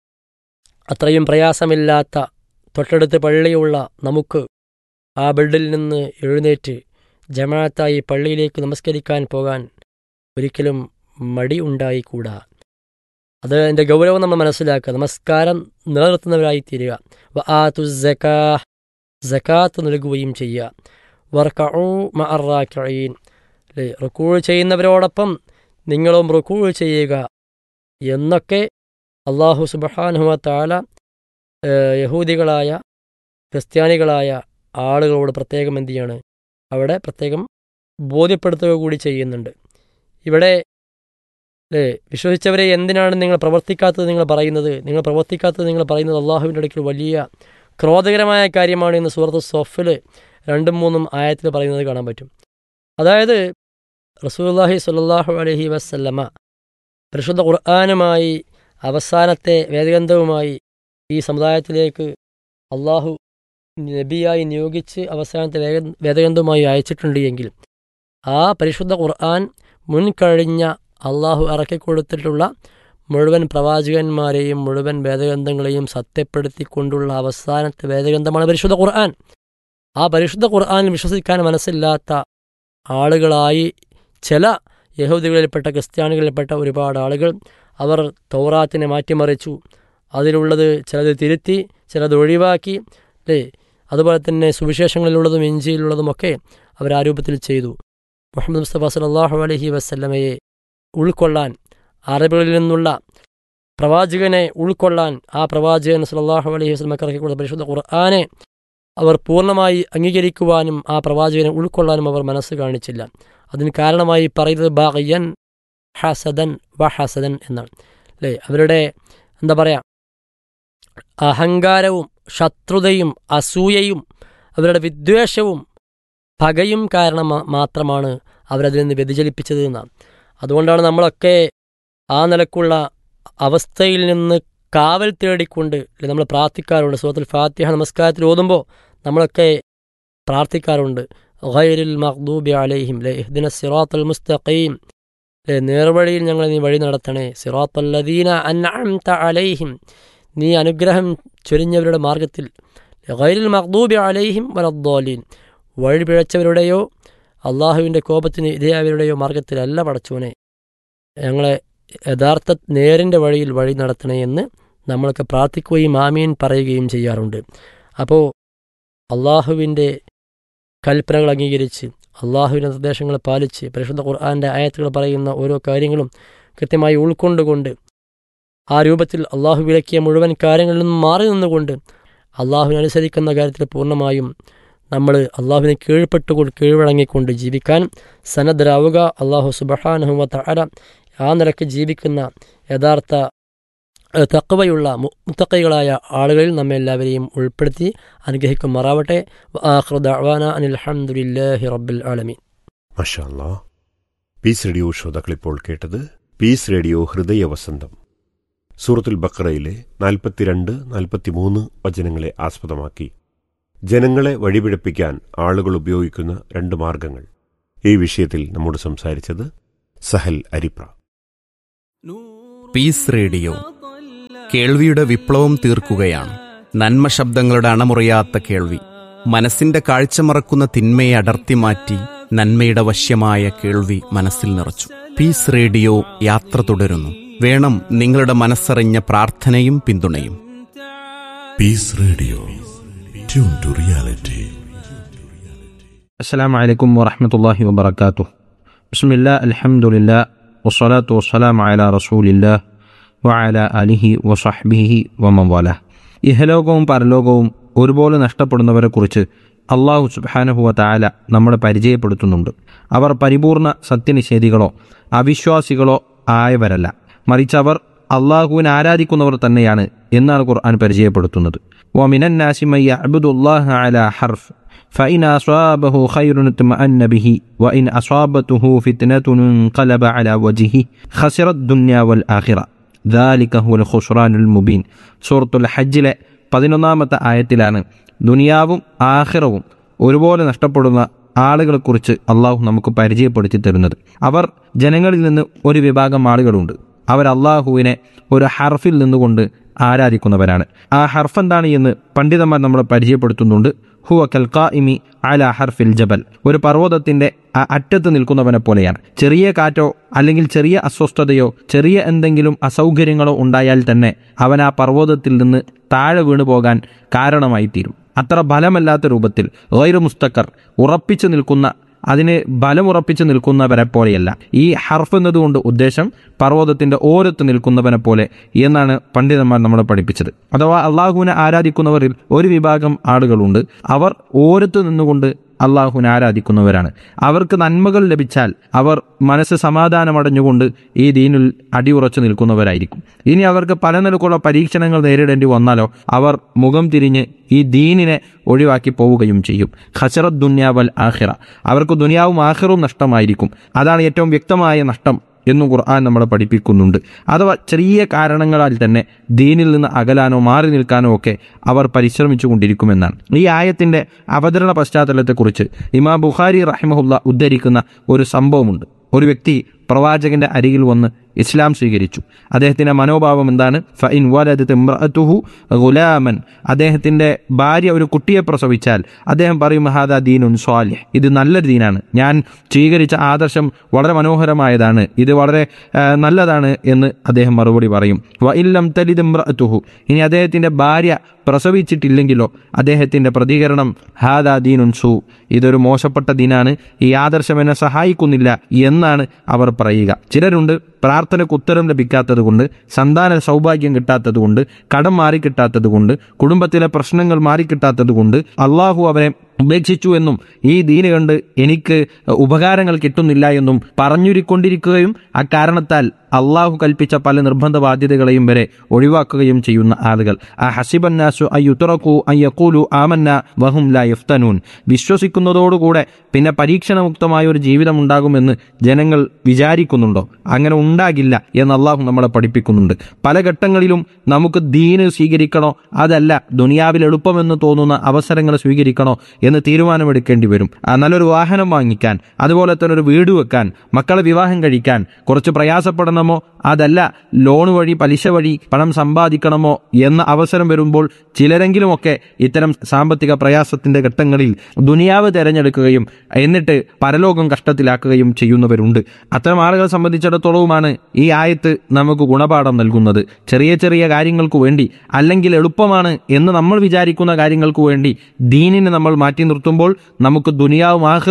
അത്രയും പ്രയാസമില്ലാത്ത തൊട്ടടുത്ത് പള്ളിയുള്ള നമുക്ക് ആ ബെഡിൽ നിന്ന് എഴുന്നേറ്റ് ജമാഅത്തായി പള്ളിയിലേക്ക് നമസ്കരിക്കാൻ പോകാൻ ഒരിക്കലും മടി ഉണ്ടായിക്കൂടാ അത് അതിൻ്റെ ഗൗരവം നമ്മൾ മനസ്സിലാക്കുക നമസ്കാരം നിലനിർത്തുന്നവരായി തീരുക വ ആ തു ജക്കാ ജക്കാത്ത് നൽകുകയും ചെയ്യുക വർക്കഊ മഅറാക്കീൻ അല്ലേ റുക്കൂൾ ചെയ്യുന്നവരോടൊപ്പം നിങ്ങളും റുക്കൂൾ ചെയ്യുക എന്നൊക്കെ അള്ളാഹു സുബഹാനുഹ താല യഹൂദികളായ ക്രിസ്ത്യാനികളായ ആളുകളോട് പ്രത്യേകം എന്ത് ചെയ്യാണ് അവിടെ പ്രത്യേകം ബോധ്യപ്പെടുത്തുക കൂടി ചെയ്യുന്നുണ്ട് ഇവിടെ അല്ലേ വിശ്വസിച്ചവരെ എന്തിനാണ് നിങ്ങൾ പ്രവർത്തിക്കാത്തത് നിങ്ങൾ പറയുന്നത് നിങ്ങൾ പ്രവർത്തിക്കാത്തത് നിങ്ങൾ പറയുന്നത് അള്ളാഹുവിൻ്റെ ഇടയ്ക്ക് വലിയ ക്രോധകരമായ കാര്യമാണ് എന്ന് സുഹൃത്ത് സൊഫിൽ രണ്ടും മൂന്നും ആയത്തിൽ പറയുന്നത് കാണാൻ പറ്റും അതായത് റസൂല്ലാഹി സ്വല്ലല്ലാഹു അലഹി വസ്ല്ലമ പരിശുദ്ധ ഖുർആാനുമായി അവസാനത്തെ വേദഗ്രന്ഥവുമായി ഈ സമുദായത്തിലേക്ക് അള്ളാഹു നബിയായി നിയോഗിച്ച് അവസാനത്തെ വേഗ വേദഗ്രന്ഥവുമായി അയച്ചിട്ടുണ്ട് എങ്കിൽ ആ പരിശുദ്ധ ഖുർആൻ മുൻകഴിഞ്ഞ അള്ളാഹു ഇറക്കിക്കൊടുത്തിട്ടുള്ള മുഴുവൻ പ്രവാചകന്മാരെയും മുഴുവൻ വേദഗ്രന്ഥങ്ങളെയും സത്യപ്പെടുത്തിക്കൊണ്ടുള്ള അവസാനത്തെ വേദഗ്രന്ഥമാണ് പരിശുദ്ധ ഖുർആൻ ആ പരിശുദ്ധ ഖുർആനിൽ വിശ്വസിക്കാൻ മനസ്സില്ലാത്ത ആളുകളായി ചില യഹൂദികളിൽപ്പെട്ട ക്രിസ്ത്യാനികളിൽപ്പെട്ട ഒരുപാട് ആളുകൾ അവർ തൗറാത്തിനെ മാറ്റിമറിച്ചു അതിലുള്ളത് ചിലത് തിരുത്തി ചിലത് ഒഴിവാക്കി അല്ലേ അതുപോലെ തന്നെ സുവിശേഷങ്ങളിലുള്ളതും ഇഞ്ചിയിലുള്ളതുമൊക്കെ അവർ ആ രൂപത്തിൽ ചെയ്തു മുഹമ്മദ് മുസ്തഫ സലാഹു അലഹി വസ്ല്ലമയെ ഉൾക്കൊള്ളാൻ അറബികളിൽ നിന്നുള്ള പ്രവാചകനെ ഉൾക്കൊള്ളാൻ ആ പ്രവാചകൻ സലാഹു അലഹി വസ്ലമക്ക് ഇറക്കിക്കൊടുത്ത പരിശുദ്ധ ഖുർആാനെ അവർ പൂർണ്ണമായി അംഗീകരിക്കുവാനും ആ പ്രവാചകനെ ഉൾക്കൊള്ളാനും അവർ മനസ്സ് കാണിച്ചില്ല അതിന് കാരണമായി പറയുന്നത് ബാഗയ്യൻ ഹസദൻ വ ഹസദൻ എന്നാണ് അല്ലേ അവരുടെ എന്താ പറയുക അഹങ്കാരവും ശത്രുതയും അസൂയയും അവരുടെ വിദ്വേഷവും പകയും കാരണം മാത്രമാണ് അവരതിൽ നിന്ന് വ്യതിചലിപ്പിച്ചത് എന്നാണ് അതുകൊണ്ടാണ് നമ്മളൊക്കെ ആ നിലക്കുള്ള അവസ്ഥയിൽ നിന്ന് കാവൽ തേടിക്കൊണ്ട് നമ്മൾ പ്രാർത്ഥിക്കാറുണ്ട് സുഹൃത്തുൽ ഫാത്തിഹ നമസ്കാരത്തിൽ ഓതുമ്പോൾ നമ്മളൊക്കെ പ്രാർത്ഥിക്കാറുണ്ട് ഗൈരുൽ മഖ്ദൂബി അലൈഹിം ലേ ഇഹ്ദിന സിറാത്തുൽ മുസ്തഖീം ലേ നേർവഴിയിൽ ഞങ്ങളെ നീ വഴി നടത്തണേ സിറാത്തല്ലദീന അൻഅംത അലൈഹിം നീ അനുഗ്രഹം ചൊരിഞ്ഞവരുടെ മാർഗത്തിൽ ഗൈരുൽ മഖ്ദൂബി അലൈഹിം വലദ്ദാലീൻ വഴി പിഴച്ചവരുടെയോ അള്ളാഹുവിൻ്റെ കോപത്തിന് ഇരയായവരുടെയോ മാർഗത്തിലല്ല പടച്ചോനെ ഞങ്ങളെ യഥാർത്ഥ നേരിൻ്റെ വഴിയിൽ വഴി നടത്തണേ എന്ന് നമ്മളൊക്കെ പ്രാർത്ഥിക്കുകയും ആമീൻ പറയുകയും ചെയ്യാറുണ്ട് അപ്പോൾ അള്ളാഹുവിൻ്റെ കൽപ്പനകൾ അംഗീകരിച്ച് അള്ളാഹുവിൻ്റെ നിർദ്ദേശങ്ങൾ പാലിച്ച് പരിശുദ്ധ ഖുർആാൻ്റെ ആയത്തുകൾ പറയുന്ന ഓരോ കാര്യങ്ങളും കൃത്യമായി ഉൾക്കൊണ്ടുകൊണ്ട് ആ രൂപത്തിൽ അള്ളാഹു വിലക്കിയ മുഴുവൻ കാര്യങ്ങളിൽ നിന്നും മാറി നിന്നുകൊണ്ട് അള്ളാഹുവിനെ അനുസരിക്കുന്ന കാര്യത്തിൽ പൂർണ്ണമായും നമ്മൾ അള്ളാഹുവിനെ കീഴ്പ്പെട്ടുകൊണ്ട് കീഴ്വഴങ്ങിക്കൊണ്ട് ജീവിക്കാൻ സന്നദ്ധരാവുക അള്ളാഹു സുബഹാനുഹുവ തഅല ആ നിലക്ക് ജീവിക്കുന്ന യഥാർത്ഥ ഏഹ്, തക്കവയുള്ള മു- മുത്തക്കൈകളായ ആളുകളിൽ നമ്മെ എല്ലാവരെയും ഉൾപ്പെടുത്തി അനുഗ്രഹിക്കുമാറാവട്ടെ അനിൽ അലഹമുല്ലാഹി റബ്ബിൽ ആലമീൻ മഷാല്ലാ പീസ് റേഡിയോ ശ്രോതാക്കൾ ഇപ്പോൾ കേട്ടത് പീസ് റേഡിയോ ഹൃദയ വസന്തം സൂറത്തുൽ ബക്രയിലെ നാൽപ്പത്തിരണ്ട് നാൽപ്പത്തിമൂന്ന് വചനങ്ങളെ ആസ്പദമാക്കി ജനങ്ങളെ വഴിപിഴപ്പിക്കാൻ ആളുകൾ ഉപയോഗിക്കുന്ന രണ്ട് മാർഗങ്ങൾ ഈ വിഷയത്തിൽ നമ്മോട് സംസാരിച്ചത് സഹൽ അരിപ്ര പീസ് റേഡിയോ കേൾവിയുടെ വിപ്ലവം തീർക്കുകയാണ് നന്മ ശബ്ദങ്ങളുടെ അണമുറിയാത്ത കേൾവി മനസ്സിന്റെ കാഴ്ച മറക്കുന്ന തിന്മയെ അടർത്തി മാറ്റി നന്മയുടെ വശ്യമായ കേൾവി മനസ്സിൽ നിറച്ചു പീസ് റേഡിയോ യാത്ര തുടരുന്നു വേണം നിങ്ങളുടെ മനസ്സറിഞ്ഞ പ്രാർത്ഥനയും പിന്തുണയും Peace Radio tune to reality السلام عليكم ورحمة الله وبركاته بسم الله الحمد لله والصلاة والسلام على رسول الله وعلى آله وصحبه ومن والاه ഇഹലോകവും പരലോകവും ഒരുപോലെ നഷ്ടപ്പെടുന്നവരെക്കുറിച്ച് അള്ളാഹു സുബാനുഹുവ താല നമ്മളെ പരിചയപ്പെടുത്തുന്നുണ്ട് അവർ പരിപൂർണ സത്യനിഷേധികളോ അവിശ്വാസികളോ ആയവരല്ല മറിച്ച് അവർ അള്ളാഹുവിനെ ആരാധിക്കുന്നവർ തന്നെയാണ് എന്നാണ് ഖുർആൻ പരിചയപ്പെടുത്തുന്നത് ومن الناس من يعبد الله على حرف فإن أصابه خير اطمأن به وإن أصابته فتنة انقلب على وجهه خسر الدنيا والآخرة ذلك هو الخسران المبين സൂറത്തുൽ ഹജ്ജിലെ പതിനൊന്നാമത്തെ ആയത്തിലാണ് ദുനിയാവും ആഖിറവും ഒരുപോലെ നഷ്ടപ്പെടുന്ന ആളുകളെക്കുറിച്ച് അള്ളാഹു നമുക്ക് പരിചയപ്പെടുത്തി തരുന്നത് അവർ ജനങ്ങളിൽ നിന്ന് ഒരു വിഭാഗം ആളുകളുണ്ട് അവർ അള്ളാഹുവിനെ ഒരു ഹർഫിൽ നിന്നുകൊണ്ട് ആരാധിക്കുന്നവരാണ് ആ ഹർഫ് എന്താണ് എന്ന് പണ്ഡിതന്മാർ നമ്മളെ പരിചയപ്പെടുത്തുന്നുണ്ട് ഹുവ കൽക്കാഇമി അല ഹർഫിൽ ജബൽ ഒരു പർവ്വതത്തിന്റെ ആ അറ്റത്ത് നിൽക്കുന്നവനെ പോലെയാണ് ചെറിയ കാറ്റോ അല്ലെങ്കിൽ ചെറിയ അസ്വസ്ഥതയോ ചെറിയ എന്തെങ്കിലും അസൗകര്യങ്ങളോ ഉണ്ടായാൽ തന്നെ അവൻ ആ പർവ്വതത്തിൽ നിന്ന് താഴെ വീണു പോകാൻ കാരണമായി തീരും അത്ര ബലമല്ലാത്ത രൂപത്തിൽ ഗൈറു മുസ്തക്കർ ഉറപ്പിച്ചു നിൽക്കുന്ന അതിന് ബലമുറപ്പിച്ച് നിൽക്കുന്നവരെ പോലെയല്ല ഈ ഹർഫ് എന്നതുകൊണ്ട് ഉദ്ദേശം പർവ്വതത്തിന്റെ ഓരത്ത് നിൽക്കുന്നവനെ പോലെ എന്നാണ് പണ്ഡിതന്മാർ നമ്മളെ പഠിപ്പിച്ചത് അഥവാ അള്ളാഹുവിനെ ആരാധിക്കുന്നവരിൽ ഒരു വിഭാഗം ആളുകളുണ്ട് അവർ ഓരത്ത് നിന്നുകൊണ്ട് അള്ളാഹുവിനെ ആരാധിക്കുന്നവരാണ് അവർക്ക് നന്മകൾ ലഭിച്ചാൽ അവർ മനസ്സ് സമാധാനമടഞ്ഞുകൊണ്ട് ഈ ദീനിൽ അടിയുറച്ചു നിൽക്കുന്നവരായിരിക്കും ഇനി അവർക്ക് പല നിലക്കുള്ള പരീക്ഷണങ്ങൾ നേരിടേണ്ടി വന്നാലോ അവർ മുഖം തിരിഞ്ഞ് ഈ ദീനിനെ ഒഴിവാക്കി പോവുകയും ചെയ്യും ഖസറത്ത് ദുന്യാവൽ ആഹിറ അവർക്ക് ദുനിയാവും ആഹിറവും നഷ്ടമായിരിക്കും അതാണ് ഏറ്റവും വ്യക്തമായ നഷ്ടം എന്നും ഖുർആൻ നമ്മളെ പഠിപ്പിക്കുന്നുണ്ട് അഥവാ ചെറിയ കാരണങ്ങളാൽ തന്നെ ദീനിൽ നിന്ന് അകലാനോ മാറി നിൽക്കാനോ ഒക്കെ അവർ പരിശ്രമിച്ചു കൊണ്ടിരിക്കുമെന്നാണ് ഈ ആയത്തിന്റെ അവതരണ പശ്ചാത്തലത്തെക്കുറിച്ച് ഇമാം ബുഖാരി റഹിമഹുല്ല ഉദ്ധരിക്കുന്ന ഒരു സംഭവമുണ്ട് ഒരു വ്യക്തി പ്രവാചകന്റെ അരികിൽ വന്ന് ഇസ്ലാം സ്വീകരിച്ചു അദ്ദേഹത്തിന്റെ മനോഭാവം എന്താണ് ഫൈൻ വലദത്ത് ഇമ്രഅത്തുഹു ഗുലാമൻ അദ്ദേഹത്തിന്റെ ഭാര്യ ഒരു കുട്ടിയെ പ്രസവിച്ചാൽ അദ്ദേഹം പറയും മഹാദാ ദീനുൻ സ്വാലിഹ് ഇത് നല്ലൊരു ദീനാണ് ഞാൻ സ്വീകരിച്ച ആദർശം വളരെ മനോഹരമായതാണ് ഇത് വളരെ ആ, നല്ലതാണ് എന്ന് അദ്ദേഹം മറുപടി പറയും വ ഇല്ലം തലിദ് ഇമ്രഅത്തുഹു ഇനി അദ്ദേഹത്തിന്റെ ഭാര്യ പ്രസവിച്ചിട്ടില്ലെങ്കിലോ അദ്ദേഹത്തിന്റെ പ്രതികരണം ഹാദാ ദീനുൻ സു ഇതൊരു മോശപ്പെട്ട ദീനാണ് ഈ ആദർശം എന്നെ സഹായിക്കുന്നില്ല എന്നാണ് അവർ പറയുക ചിലരുണ്ട് പ്രാർത്ഥനയ്ക്ക് ഉത്തരം ലഭിക്കാത്തത് കൊണ്ട് സന്താന സൗഭാഗ്യം കിട്ടാത്തത് കൊണ്ട് കടം മാറിക്കിട്ടാത്തത് കൊണ്ട് കുടുംബത്തിലെ പ്രശ്നങ്ങൾ മാറിക്കിട്ടാത്തത് കൊണ്ട് അള്ളാഹു അവരെ ഉപേക്ഷിച്ചു എന്നും ഈ ദീന് കണ്ട് എനിക്ക് ഉപകാരങ്ങൾ കിട്ടുന്നില്ല എന്നും പറഞ്ഞുരിക്കൊണ്ടിരിക്കുകയും അക്കാരണത്താൽ അള്ളാഹു കൽപ്പിച്ച പല നിർബന്ധ ബാധ്യതകളെയും വരെ ഒഴിവാക്കുകയും ചെയ്യുന്ന ആളുകൾ ആ ഹസിബന്നാസു അയ്യുത്തറക്കു അയ്യക്കൂലു ആമന്ന വഹും ലാ യഫ്തനൂൻ വിശ്വസിക്കുന്നതോടുകൂടെ പിന്നെ പരീക്ഷണമുക്തമായ ഒരു ജീവിതം ഉണ്ടാകുമെന്ന് ജനങ്ങൾ വിചാരിക്കുന്നുണ്ടോ അങ്ങനെ ഉണ്ടാകില്ല എന്ന് അള്ളാഹു നമ്മളെ പഠിപ്പിക്കുന്നുണ്ട് പല ഘട്ടങ്ങളിലും നമുക്ക് ദീന് സ്വീകരിക്കണോ അതല്ല ദുനിയാവിൽ എളുപ്പമെന്ന് തോന്നുന്ന അവസരങ്ങൾ സ്വീകരിക്കണോ എന്ന് തീരുമാനമെടുക്കേണ്ടി വരും ആ നല്ലൊരു വാഹനം വാങ്ങിക്കാൻ അതുപോലെ തന്നെ ഒരു വീട് വെക്കാൻ മക്കളെ വിവാഹം കഴിക്കാൻ കുറച്ച് പ്രയാസപ്പെടണമോ അതല്ല ലോൺ വഴി പലിശ വഴി പണം സമ്പാദിക്കണമോ എന്ന അവസരം വരുമ്പോൾ ചിലരെങ്കിലുമൊക്കെ ഇത്തരം സാമ്പത്തിക പ്രയാസത്തിന്റെ ഘട്ടങ്ങളിൽ ദുനിയാവ് തിരഞ്ഞെടുക്കുകയും എന്നിട്ട് പരലോകം കഷ്ടത്തിലാക്കുകയും ചെയ്യുന്നവരുണ്ട് അത്തരം ആളുകളെ സംബന്ധിച്ചിടത്തോളവുമാണ് ഈ ആയത്ത് നമുക്ക് ഗുണപാഠം നൽകുന്നത് ചെറിയ ചെറിയ കാര്യങ്ങൾക്ക് വേണ്ടി അല്ലെങ്കിൽ എളുപ്പമാണ് എന്ന് നമ്മൾ വിചാരിക്കുന്ന കാര്യങ്ങൾക്ക് വേണ്ടി ദീനിനെ നമ്മൾ മാറ്റി നിർത്തുമ്പോൾ നമുക്ക് ദുനിയാവും ആഹ്റവും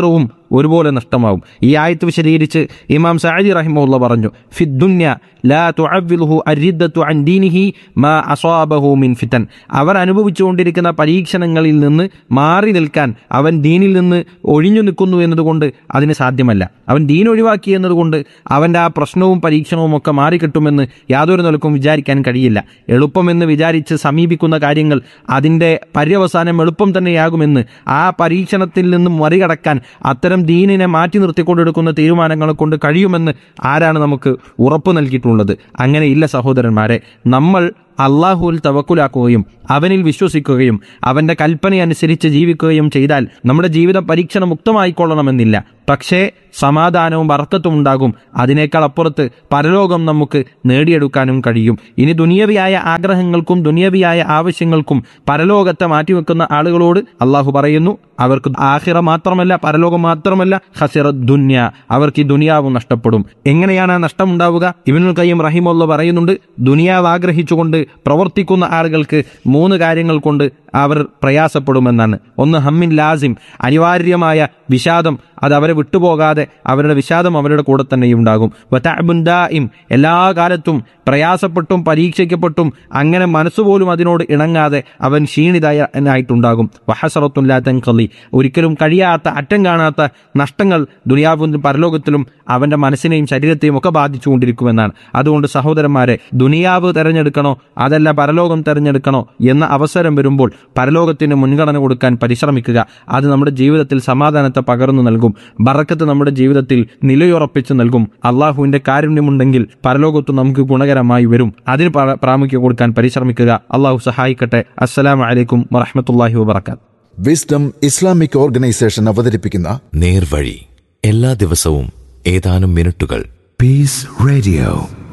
ഒരുപോലെ നഷ്ടമാവും ഈ ആയത്ത് വിശദീകരിച്ച് ഇമാം സഅദി റഹിമുള്ള പറഞ്ഞു ഫിദ്ദുന്യ ലാ തുഅവ്വിലുഹു അരിദ്ദത്തു അൻ ദീനിഹി മാ അസ്വാബഹു മിൻ ഫിതൻ അവർ അനുഭവിച്ചുകൊണ്ടിരിക്കുന്ന പരീക്ഷണങ്ങളിൽ നിന്ന് മാറി നിൽക്കാൻ അവൻ ദീനിൽ നിന്ന് ഒഴിഞ്ഞു നിൽക്കുന്നു എന്നതുകൊണ്ട് അതിന് സാധ്യമല്ല അവൻ ദീൻ ഒഴിവാക്കി എന്നതുകൊണ്ട് അവൻ്റെ ആ പ്രശ്നവും പരീക്ഷണവും ഒക്കെ മാറിക്കിട്ടുമെന്ന് യാതൊരു നിലക്കും വിചാരിക്കാൻ കഴിയില്ല എളുപ്പമെന്ന് വിചാരിച്ച് സമീപിക്കുന്ന കാര്യങ്ങൾ അതിൻ്റെ പര്യവസാനം എളുപ്പം തന്നെയാകുമെന്ന് ആ പരീക്ഷണത്തിൽ നിന്നും മറികടക്കാൻ അത്തരം ദീനിനെ മാറ്റി നിർത്തിക്കൊണ്ടെടുക്കുന്ന തീരുമാനങ്ങളെ കൊണ്ട് കഴിയുമെന്ന് ആരാണ് നമുക്ക് ഉറപ്പ് നൽകിയിട്ടുള്ളത് അങ്ങനെയില്ല സഹോദരന്മാരെ നമ്മൾ അള്ളാഹുവിൽ തവക്കുലാക്കുകയും അവനിൽ വിശ്വസിക്കുകയും അവൻ്റെ കൽപ്പനയനുസരിച്ച് ജീവിക്കുകയും ചെയ്താൽ നമ്മുടെ ജീവിതം പരീക്ഷണ മുക്തമായിക്കൊള്ളണമെന്നില്ല പക്ഷേ സമാധാനവും വർക്കത്തും ഉണ്ടാകും അതിനേക്കാൾ അപ്പുറത്ത് പരലോകം നമുക്ക് നേടിയെടുക്കാനും കഴിയും ഇനി ദുനിയവിയായ ആഗ്രഹങ്ങൾക്കും ദുനിയവിയായ ആവശ്യങ്ങൾക്കും പരലോകത്തെ മാറ്റിവെക്കുന്ന ആളുകളോട് അള്ളാഹു പറയുന്നു അവർക്ക് ആഹിറ മാത്രമല്ല പരലോകം മാത്രമല്ല ഹസിറ ദുന്യ അവർക്ക് ഈ ദുനിയാവും നഷ്ടപ്പെടും എങ്ങനെയാണ് ആ നഷ്ടം ഉണ്ടാവുക ഇവനുൽ കയ്യം റഹിമുള്ള പറയുന്നുണ്ട് ദുനിയാവ് ആഗ്രഹിച്ചുകൊണ്ട് പ്രവർത്തിക്കുന്ന ആളുകൾക്ക് മൂന്ന് കാര്യങ്ങൾ കൊണ്ട് അവർ പ്രയാസപ്പെടുമെന്നാണ് ഒന്ന് ഹമ്മിൻ ലാസിം അനിവാര്യമായ വിഷാദം അത് അവരെ വിട്ടുപോകാതെ അവരുടെ വിഷാദം അവരുടെ കൂടെ തന്നെ ഉണ്ടാകും വതഅബുൻ ദാഇം എല്ലാ കാലത്തും പ്രയാസപ്പെട്ടും പരീക്ഷിക്കപ്പെട്ടും അങ്ങനെ മനസ്സുപോലും അതിനോട് ഇണങ്ങാതെ അവൻ ക്ഷീണിതനായിട്ടുണ്ടാകും വഹസറത്തുൻ ലാ തൻഖലി ഒരിക്കലും കഴിയാത്ത അറ്റം കാണാത്ത നഷ്ടങ്ങൾ ദുനിയാവിലും പരലോകത്തിലും അവന്റെ മനസ്സിനെയും ശരീരത്തെയും ഒക്കെ ബാധിച്ചുകൊണ്ടിരിക്കുമെന്നാണ് അതുകൊണ്ട് സഹോദരന്മാരെ ദുനിയാവ് തെരഞ്ഞെടുക്കണോ അതല്ല പരലോകം തെരഞ്ഞെടുക്കണോ എന്ന അവസരം വരുമ്പോൾ പരലോകത്തിന് മുൻഗണന കൊടുക്കാൻ പരിശ്രമിക്കുക അത് നമ്മുടെ ജീവിതത്തിൽ സമാധാനത്തെ പകർന്നു നൽകും ബറക്കത്ത് നമ്മുടെ ജീവിതത്തിൽ നിലയുറപ്പിച്ചു നൽകും അള്ളാഹുവിന്റെ കാരുണ്യമുണ്ടെങ്കിൽ പരലോകത്ത് നമുക്ക് ഗുണകരമായി വരും അതിന് പ്രാ- പ്രാമുഖ്യം കൊടുക്കാൻ പരിശ്രമിക്കുക അള്ളാഹു സഹായിക്കട്ടെ അസ്സലാമു അലൈക്കും വറഹമത്തല്ലാഹി വബർക്കാത്ത് വിസ്ഡം ഇസ്ലാമിക് ഓർഗനൈസേഷൻ അവതരിപ്പിക്കുന്ന നേർവഴി എല്ലാ ദിവസവും ഏതാനും മിനിറ്റുകൾ Peace Radio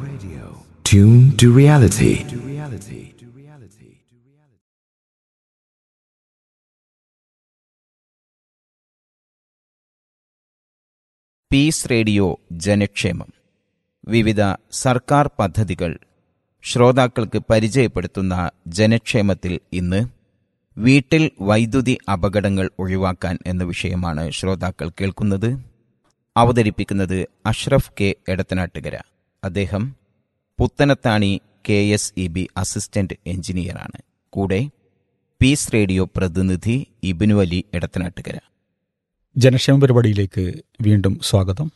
tune to reality Peace Radio ജനക്ഷേമം വിവിധ സർക്കാർ പദ്ധതികൾ ശ്രോതാക്കൾക്ക് പരിചയപ്പെടുത്തുന്ന ജനക്ഷേമത്തിൽ ഇന്ന് വീട്ടിൽ വൈദ്യുതി അപകടങ്ങൾ ഒഴിവാക്കാൻ എന്ന വിഷയമാണ് ശ്രോതാക്കൾ കേൾക്കുന്നത് അവതരിപ്പിക്കുന്നത് അഷ്റഫ് കെ എടത്തനാട്ടുകര അദ്ദേഹം Puthanathani K S E B assistant എഞ്ചിനീയറാണ് കൂടെ പീസ് റേഡിയോ പ്രതിനിധി ഇബിനു അലി എടത്തനാട്ടുകര ജനക്ഷേമ പരിപാടിയിലേക്ക് വീണ്ടും സ്വാഗതം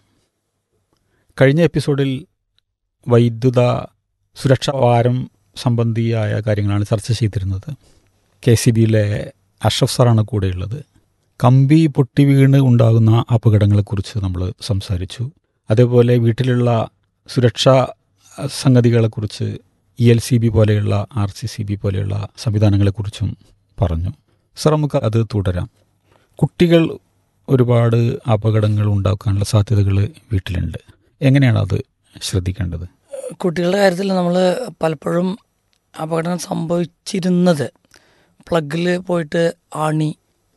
കഴിഞ്ഞ എപ്പിസോഡിൽ വൈദ്യുത സുരക്ഷാ വാരം സംബന്ധിയായ കാര്യങ്ങളാണ് ചർച്ച ചെയ്തിരുന്നത് കെ സി ബിയിലെ അഷ്റഫ് സാറാണ് കൂടെയുള്ളത് കമ്പി പൊട്ടി വീണ് ഉണ്ടാകുന്ന അപകടങ്ങളെക്കുറിച്ച് നമ്മൾ സംസാരിച്ചു അതേപോലെ വീട്ടിലുള്ള സുരക്ഷാ സംഗതികളെക്കുറിച്ച് ഇ എൽ സി ബി പോലെയുള്ള ആർ സി സി ബി പോലെയുള്ള സംവിധാനങ്ങളെക്കുറിച്ചും പറഞ്ഞു സർ നമുക്ക് അത് തുടരാം കുട്ടികൾ ഒരുപാട് അപകടങ്ങൾ ഉണ്ടാക്കാനുള്ള സാധ്യതകൾ വീട്ടിലുണ്ട് എങ്ങനെയാണ് അത് ശ്രദ്ധിക്കേണ്ടത് കുട്ടികളുടെ കാര്യത്തിൽ നമ്മൾ പലപ്പോഴും അപകടം സംഭവിച്ചിരുന്നത് പ്ലഗിൽ പോയിട്ട് ആണി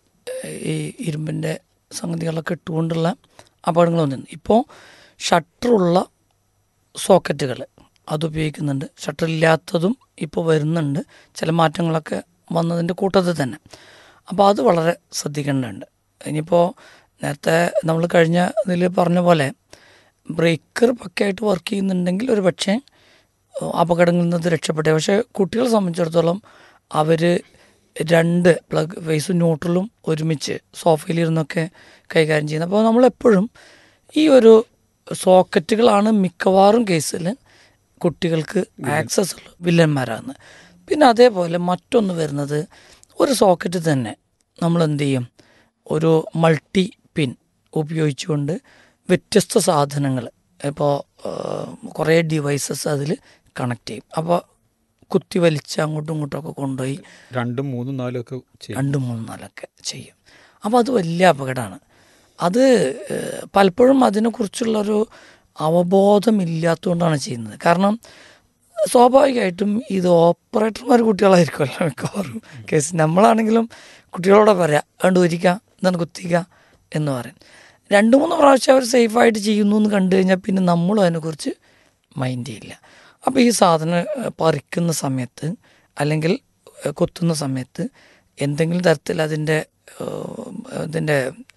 ഈ ഇരുമ്പിൻ്റെ സംഗതികളൊക്കെ ഇട്ടുകൊണ്ടുള്ള അപകടങ്ങൾ വന്നിരുന്നു ഇപ്പോൾ ഷട്ടറുള്ള സോക്കറ്റുകൾ അത് ഉപയോഗിക്കുന്നുണ്ട് ഷട്ടർ ഇല്ലാത്തതും ഇപ്പോൾ വരുന്നുണ്ട് ചില മാറ്റങ്ങളൊക്കെ വന്നതിൻ്റെ കൂട്ടത്തിൽ തന്നെ അപ്പോൾ അത് വളരെ ശ്രദ്ധിക്കേണ്ടതുണ്ട് ഇനിയിപ്പോൾ നേരത്തെ നമ്മൾ കഴിഞ്ഞ ഇതിൽ പറഞ്ഞ പോലെ ബ്രേക്കർ പക്കയായിട്ട് വർക്ക് ചെയ്യുന്നുണ്ടെങ്കിൽ ഒരു പക്ഷേ അപകടങ്ങളിൽ നിന്ന് രക്ഷപ്പെട്ടെ പക്ഷേ കുട്ടികളെ സംബന്ധിച്ചിടത്തോളം അവർ രണ്ട് പ്ലഗ് ഫേസും ന്യൂട്രലും ഒരുമിച്ച് സോഫയിലിരുന്നൊക്കെ കൈകാര്യം ചെയ്യുന്നത് അപ്പോൾ നമ്മളെപ്പോഴും ഈ ഒരു സോക്കറ്റുകളാണ് മിക്കവാറും കേസിൽ കുട്ടികൾക്ക് ആക്സസ് ഉള്ള വില്ലന്മാരാകുന്നത് പിന്നെ അതേപോലെ മറ്റൊന്ന് വരുന്നത് ഒരു സോക്കറ്റ് തന്നെ നമ്മൾ എന്ത് ചെയ്യും ഒരു മൾട്ടി പിൻ ഉപയോഗിച്ചുകൊണ്ട് വ്യത്യസ്ത സാധനങ്ങൾ ഇപ്പോൾ കുറേ ഡിവൈസസ് അതിൽ കണക്ട് ചെയ്യും അപ്പോൾ കുത്തി വലിച്ച് അങ്ങോട്ടും ഇങ്ങോട്ടും ഒക്കെ കൊണ്ടുപോയി രണ്ടും മൂന്നും നാലും ഒക്കെ ചെയ്യും രണ്ടും മൂന്നും നാലൊക്കെ ചെയ്യും അപ്പോൾ അത് വലിയ അപകടമാണ് അത് ഏഹ്, പലപ്പോഴും അതിനെക്കുറിച്ചുള്ളൊരു അവബോധമില്ലാത്തതുകൊണ്ടാണ് ചെയ്യുന്നത് കാരണം സ്വാഭാവികമായിട്ടും ഇത് ഓപ്പറേറ്റർമാർ കുട്ടികളായിരിക്കുമല്ലോ മിക്കവാറും കേസ് നമ്മളാണെങ്കിലും കുട്ടികളോട് പറയാം അതുകൊണ്ട് ഒരിക്കുക എന്താണ് കുത്തിക്കുക എന്ന് പറയും രണ്ട് മൂന്ന് പ്രാവശ്യം അവർ സേഫായിട്ട് ചെയ്യുന്നു എന്ന് കണ്ടു കഴിഞ്ഞാൽ പിന്നെ നമ്മളും അതിനെക്കുറിച്ച് മൈൻഡ് ചെയ്യില്ല അപ്പോൾ ഈ സാധനം ഏഹ്, പറിക്കുന്ന സമയത്ത് അല്ലെങ്കിൽ ഏഹ്, കൊത്തുന്ന സമയത്ത് എന്തെങ്കിലും തരത്തിൽ അതിൻ്റെ ഏഹ്, ഇതിൻ്റെ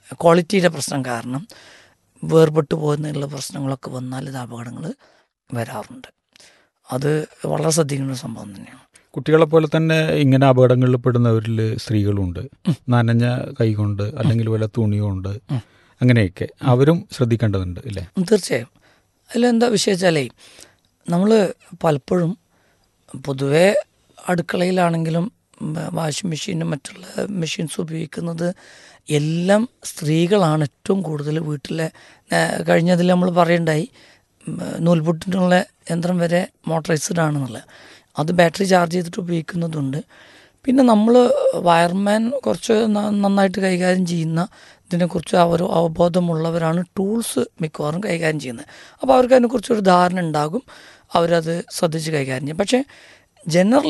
ക്വാളിറ്റിയുടെ പ്രശ്നം കാരണം വേർപെട്ട് പോകുന്നതിനുള്ള പ്രശ്നങ്ങളൊക്കെ വന്നാൽ ഇത് അപകടങ്ങൾ വരാറുണ്ട് അത് വളരെ ശ്രദ്ധിക്കേണ്ട ഒരു സംഭവം തന്നെയാണ് കുട്ടികളെ പോലെ തന്നെ ഇങ്ങനെ അപകടങ്ങളിൽ പെടുന്നവരിൽ സ്ത്രീകളുണ്ട് നനഞ്ഞ കൈകൊണ്ട് അല്ലെങ്കിൽ വല്ല തുണി കൊണ്ട് അങ്ങനെയൊക്കെ അവരും ശ്രദ്ധിക്കേണ്ടതുണ്ട് അല്ലേ തീർച്ചയായും അതിലെന്താ വിഷയം വെച്ചാലേ നമ്മൾ പലപ്പോഴും പൊതുവേ അടുക്കളയിലാണെങ്കിലും വാഷിംഗ് മെഷീനും മറ്റുള്ള മെഷീൻസ് ഉപയോഗിക്കുന്നത് എല്ലാം സ്ത്രീകളാണ് ഏറ്റവും കൂടുതൽ വീട്ടിലെ ഏഹ് കഴിഞ്ഞതിൽ നമ്മൾ പറയണ്ടായി ഉം, നൂൽപുട്ടിനുള്ള യന്ത്രം വരെ മോട്ടറൈസ്ഡ് ആണെന്നുള്ളത് അത് ബാറ്ററി ചാർജ് ചെയ്തിട്ട് ഉപയോഗിക്കുന്നതുണ്ട് പിന്നെ നമ്മൾ വയർമാൻ കുറച്ച് ന- നന്നായിട്ട് കൈകാര്യം ചെയ്യുന്ന ഇതിനെക്കുറിച്ച് അവർ അവബോധമുള്ളവരാണ് ടൂൾസ് മിക്കവാറും കൈകാര്യം ചെയ്യുന്നത് അപ്പോൾ അവർക്ക് അതിനെക്കുറിച്ചൊരു ധാരണ ഉണ്ടാകും അവരത് ശ്രദ്ധിച്ച് കൈകാര്യം ചെയ്യും പക്ഷേ ജനറൽ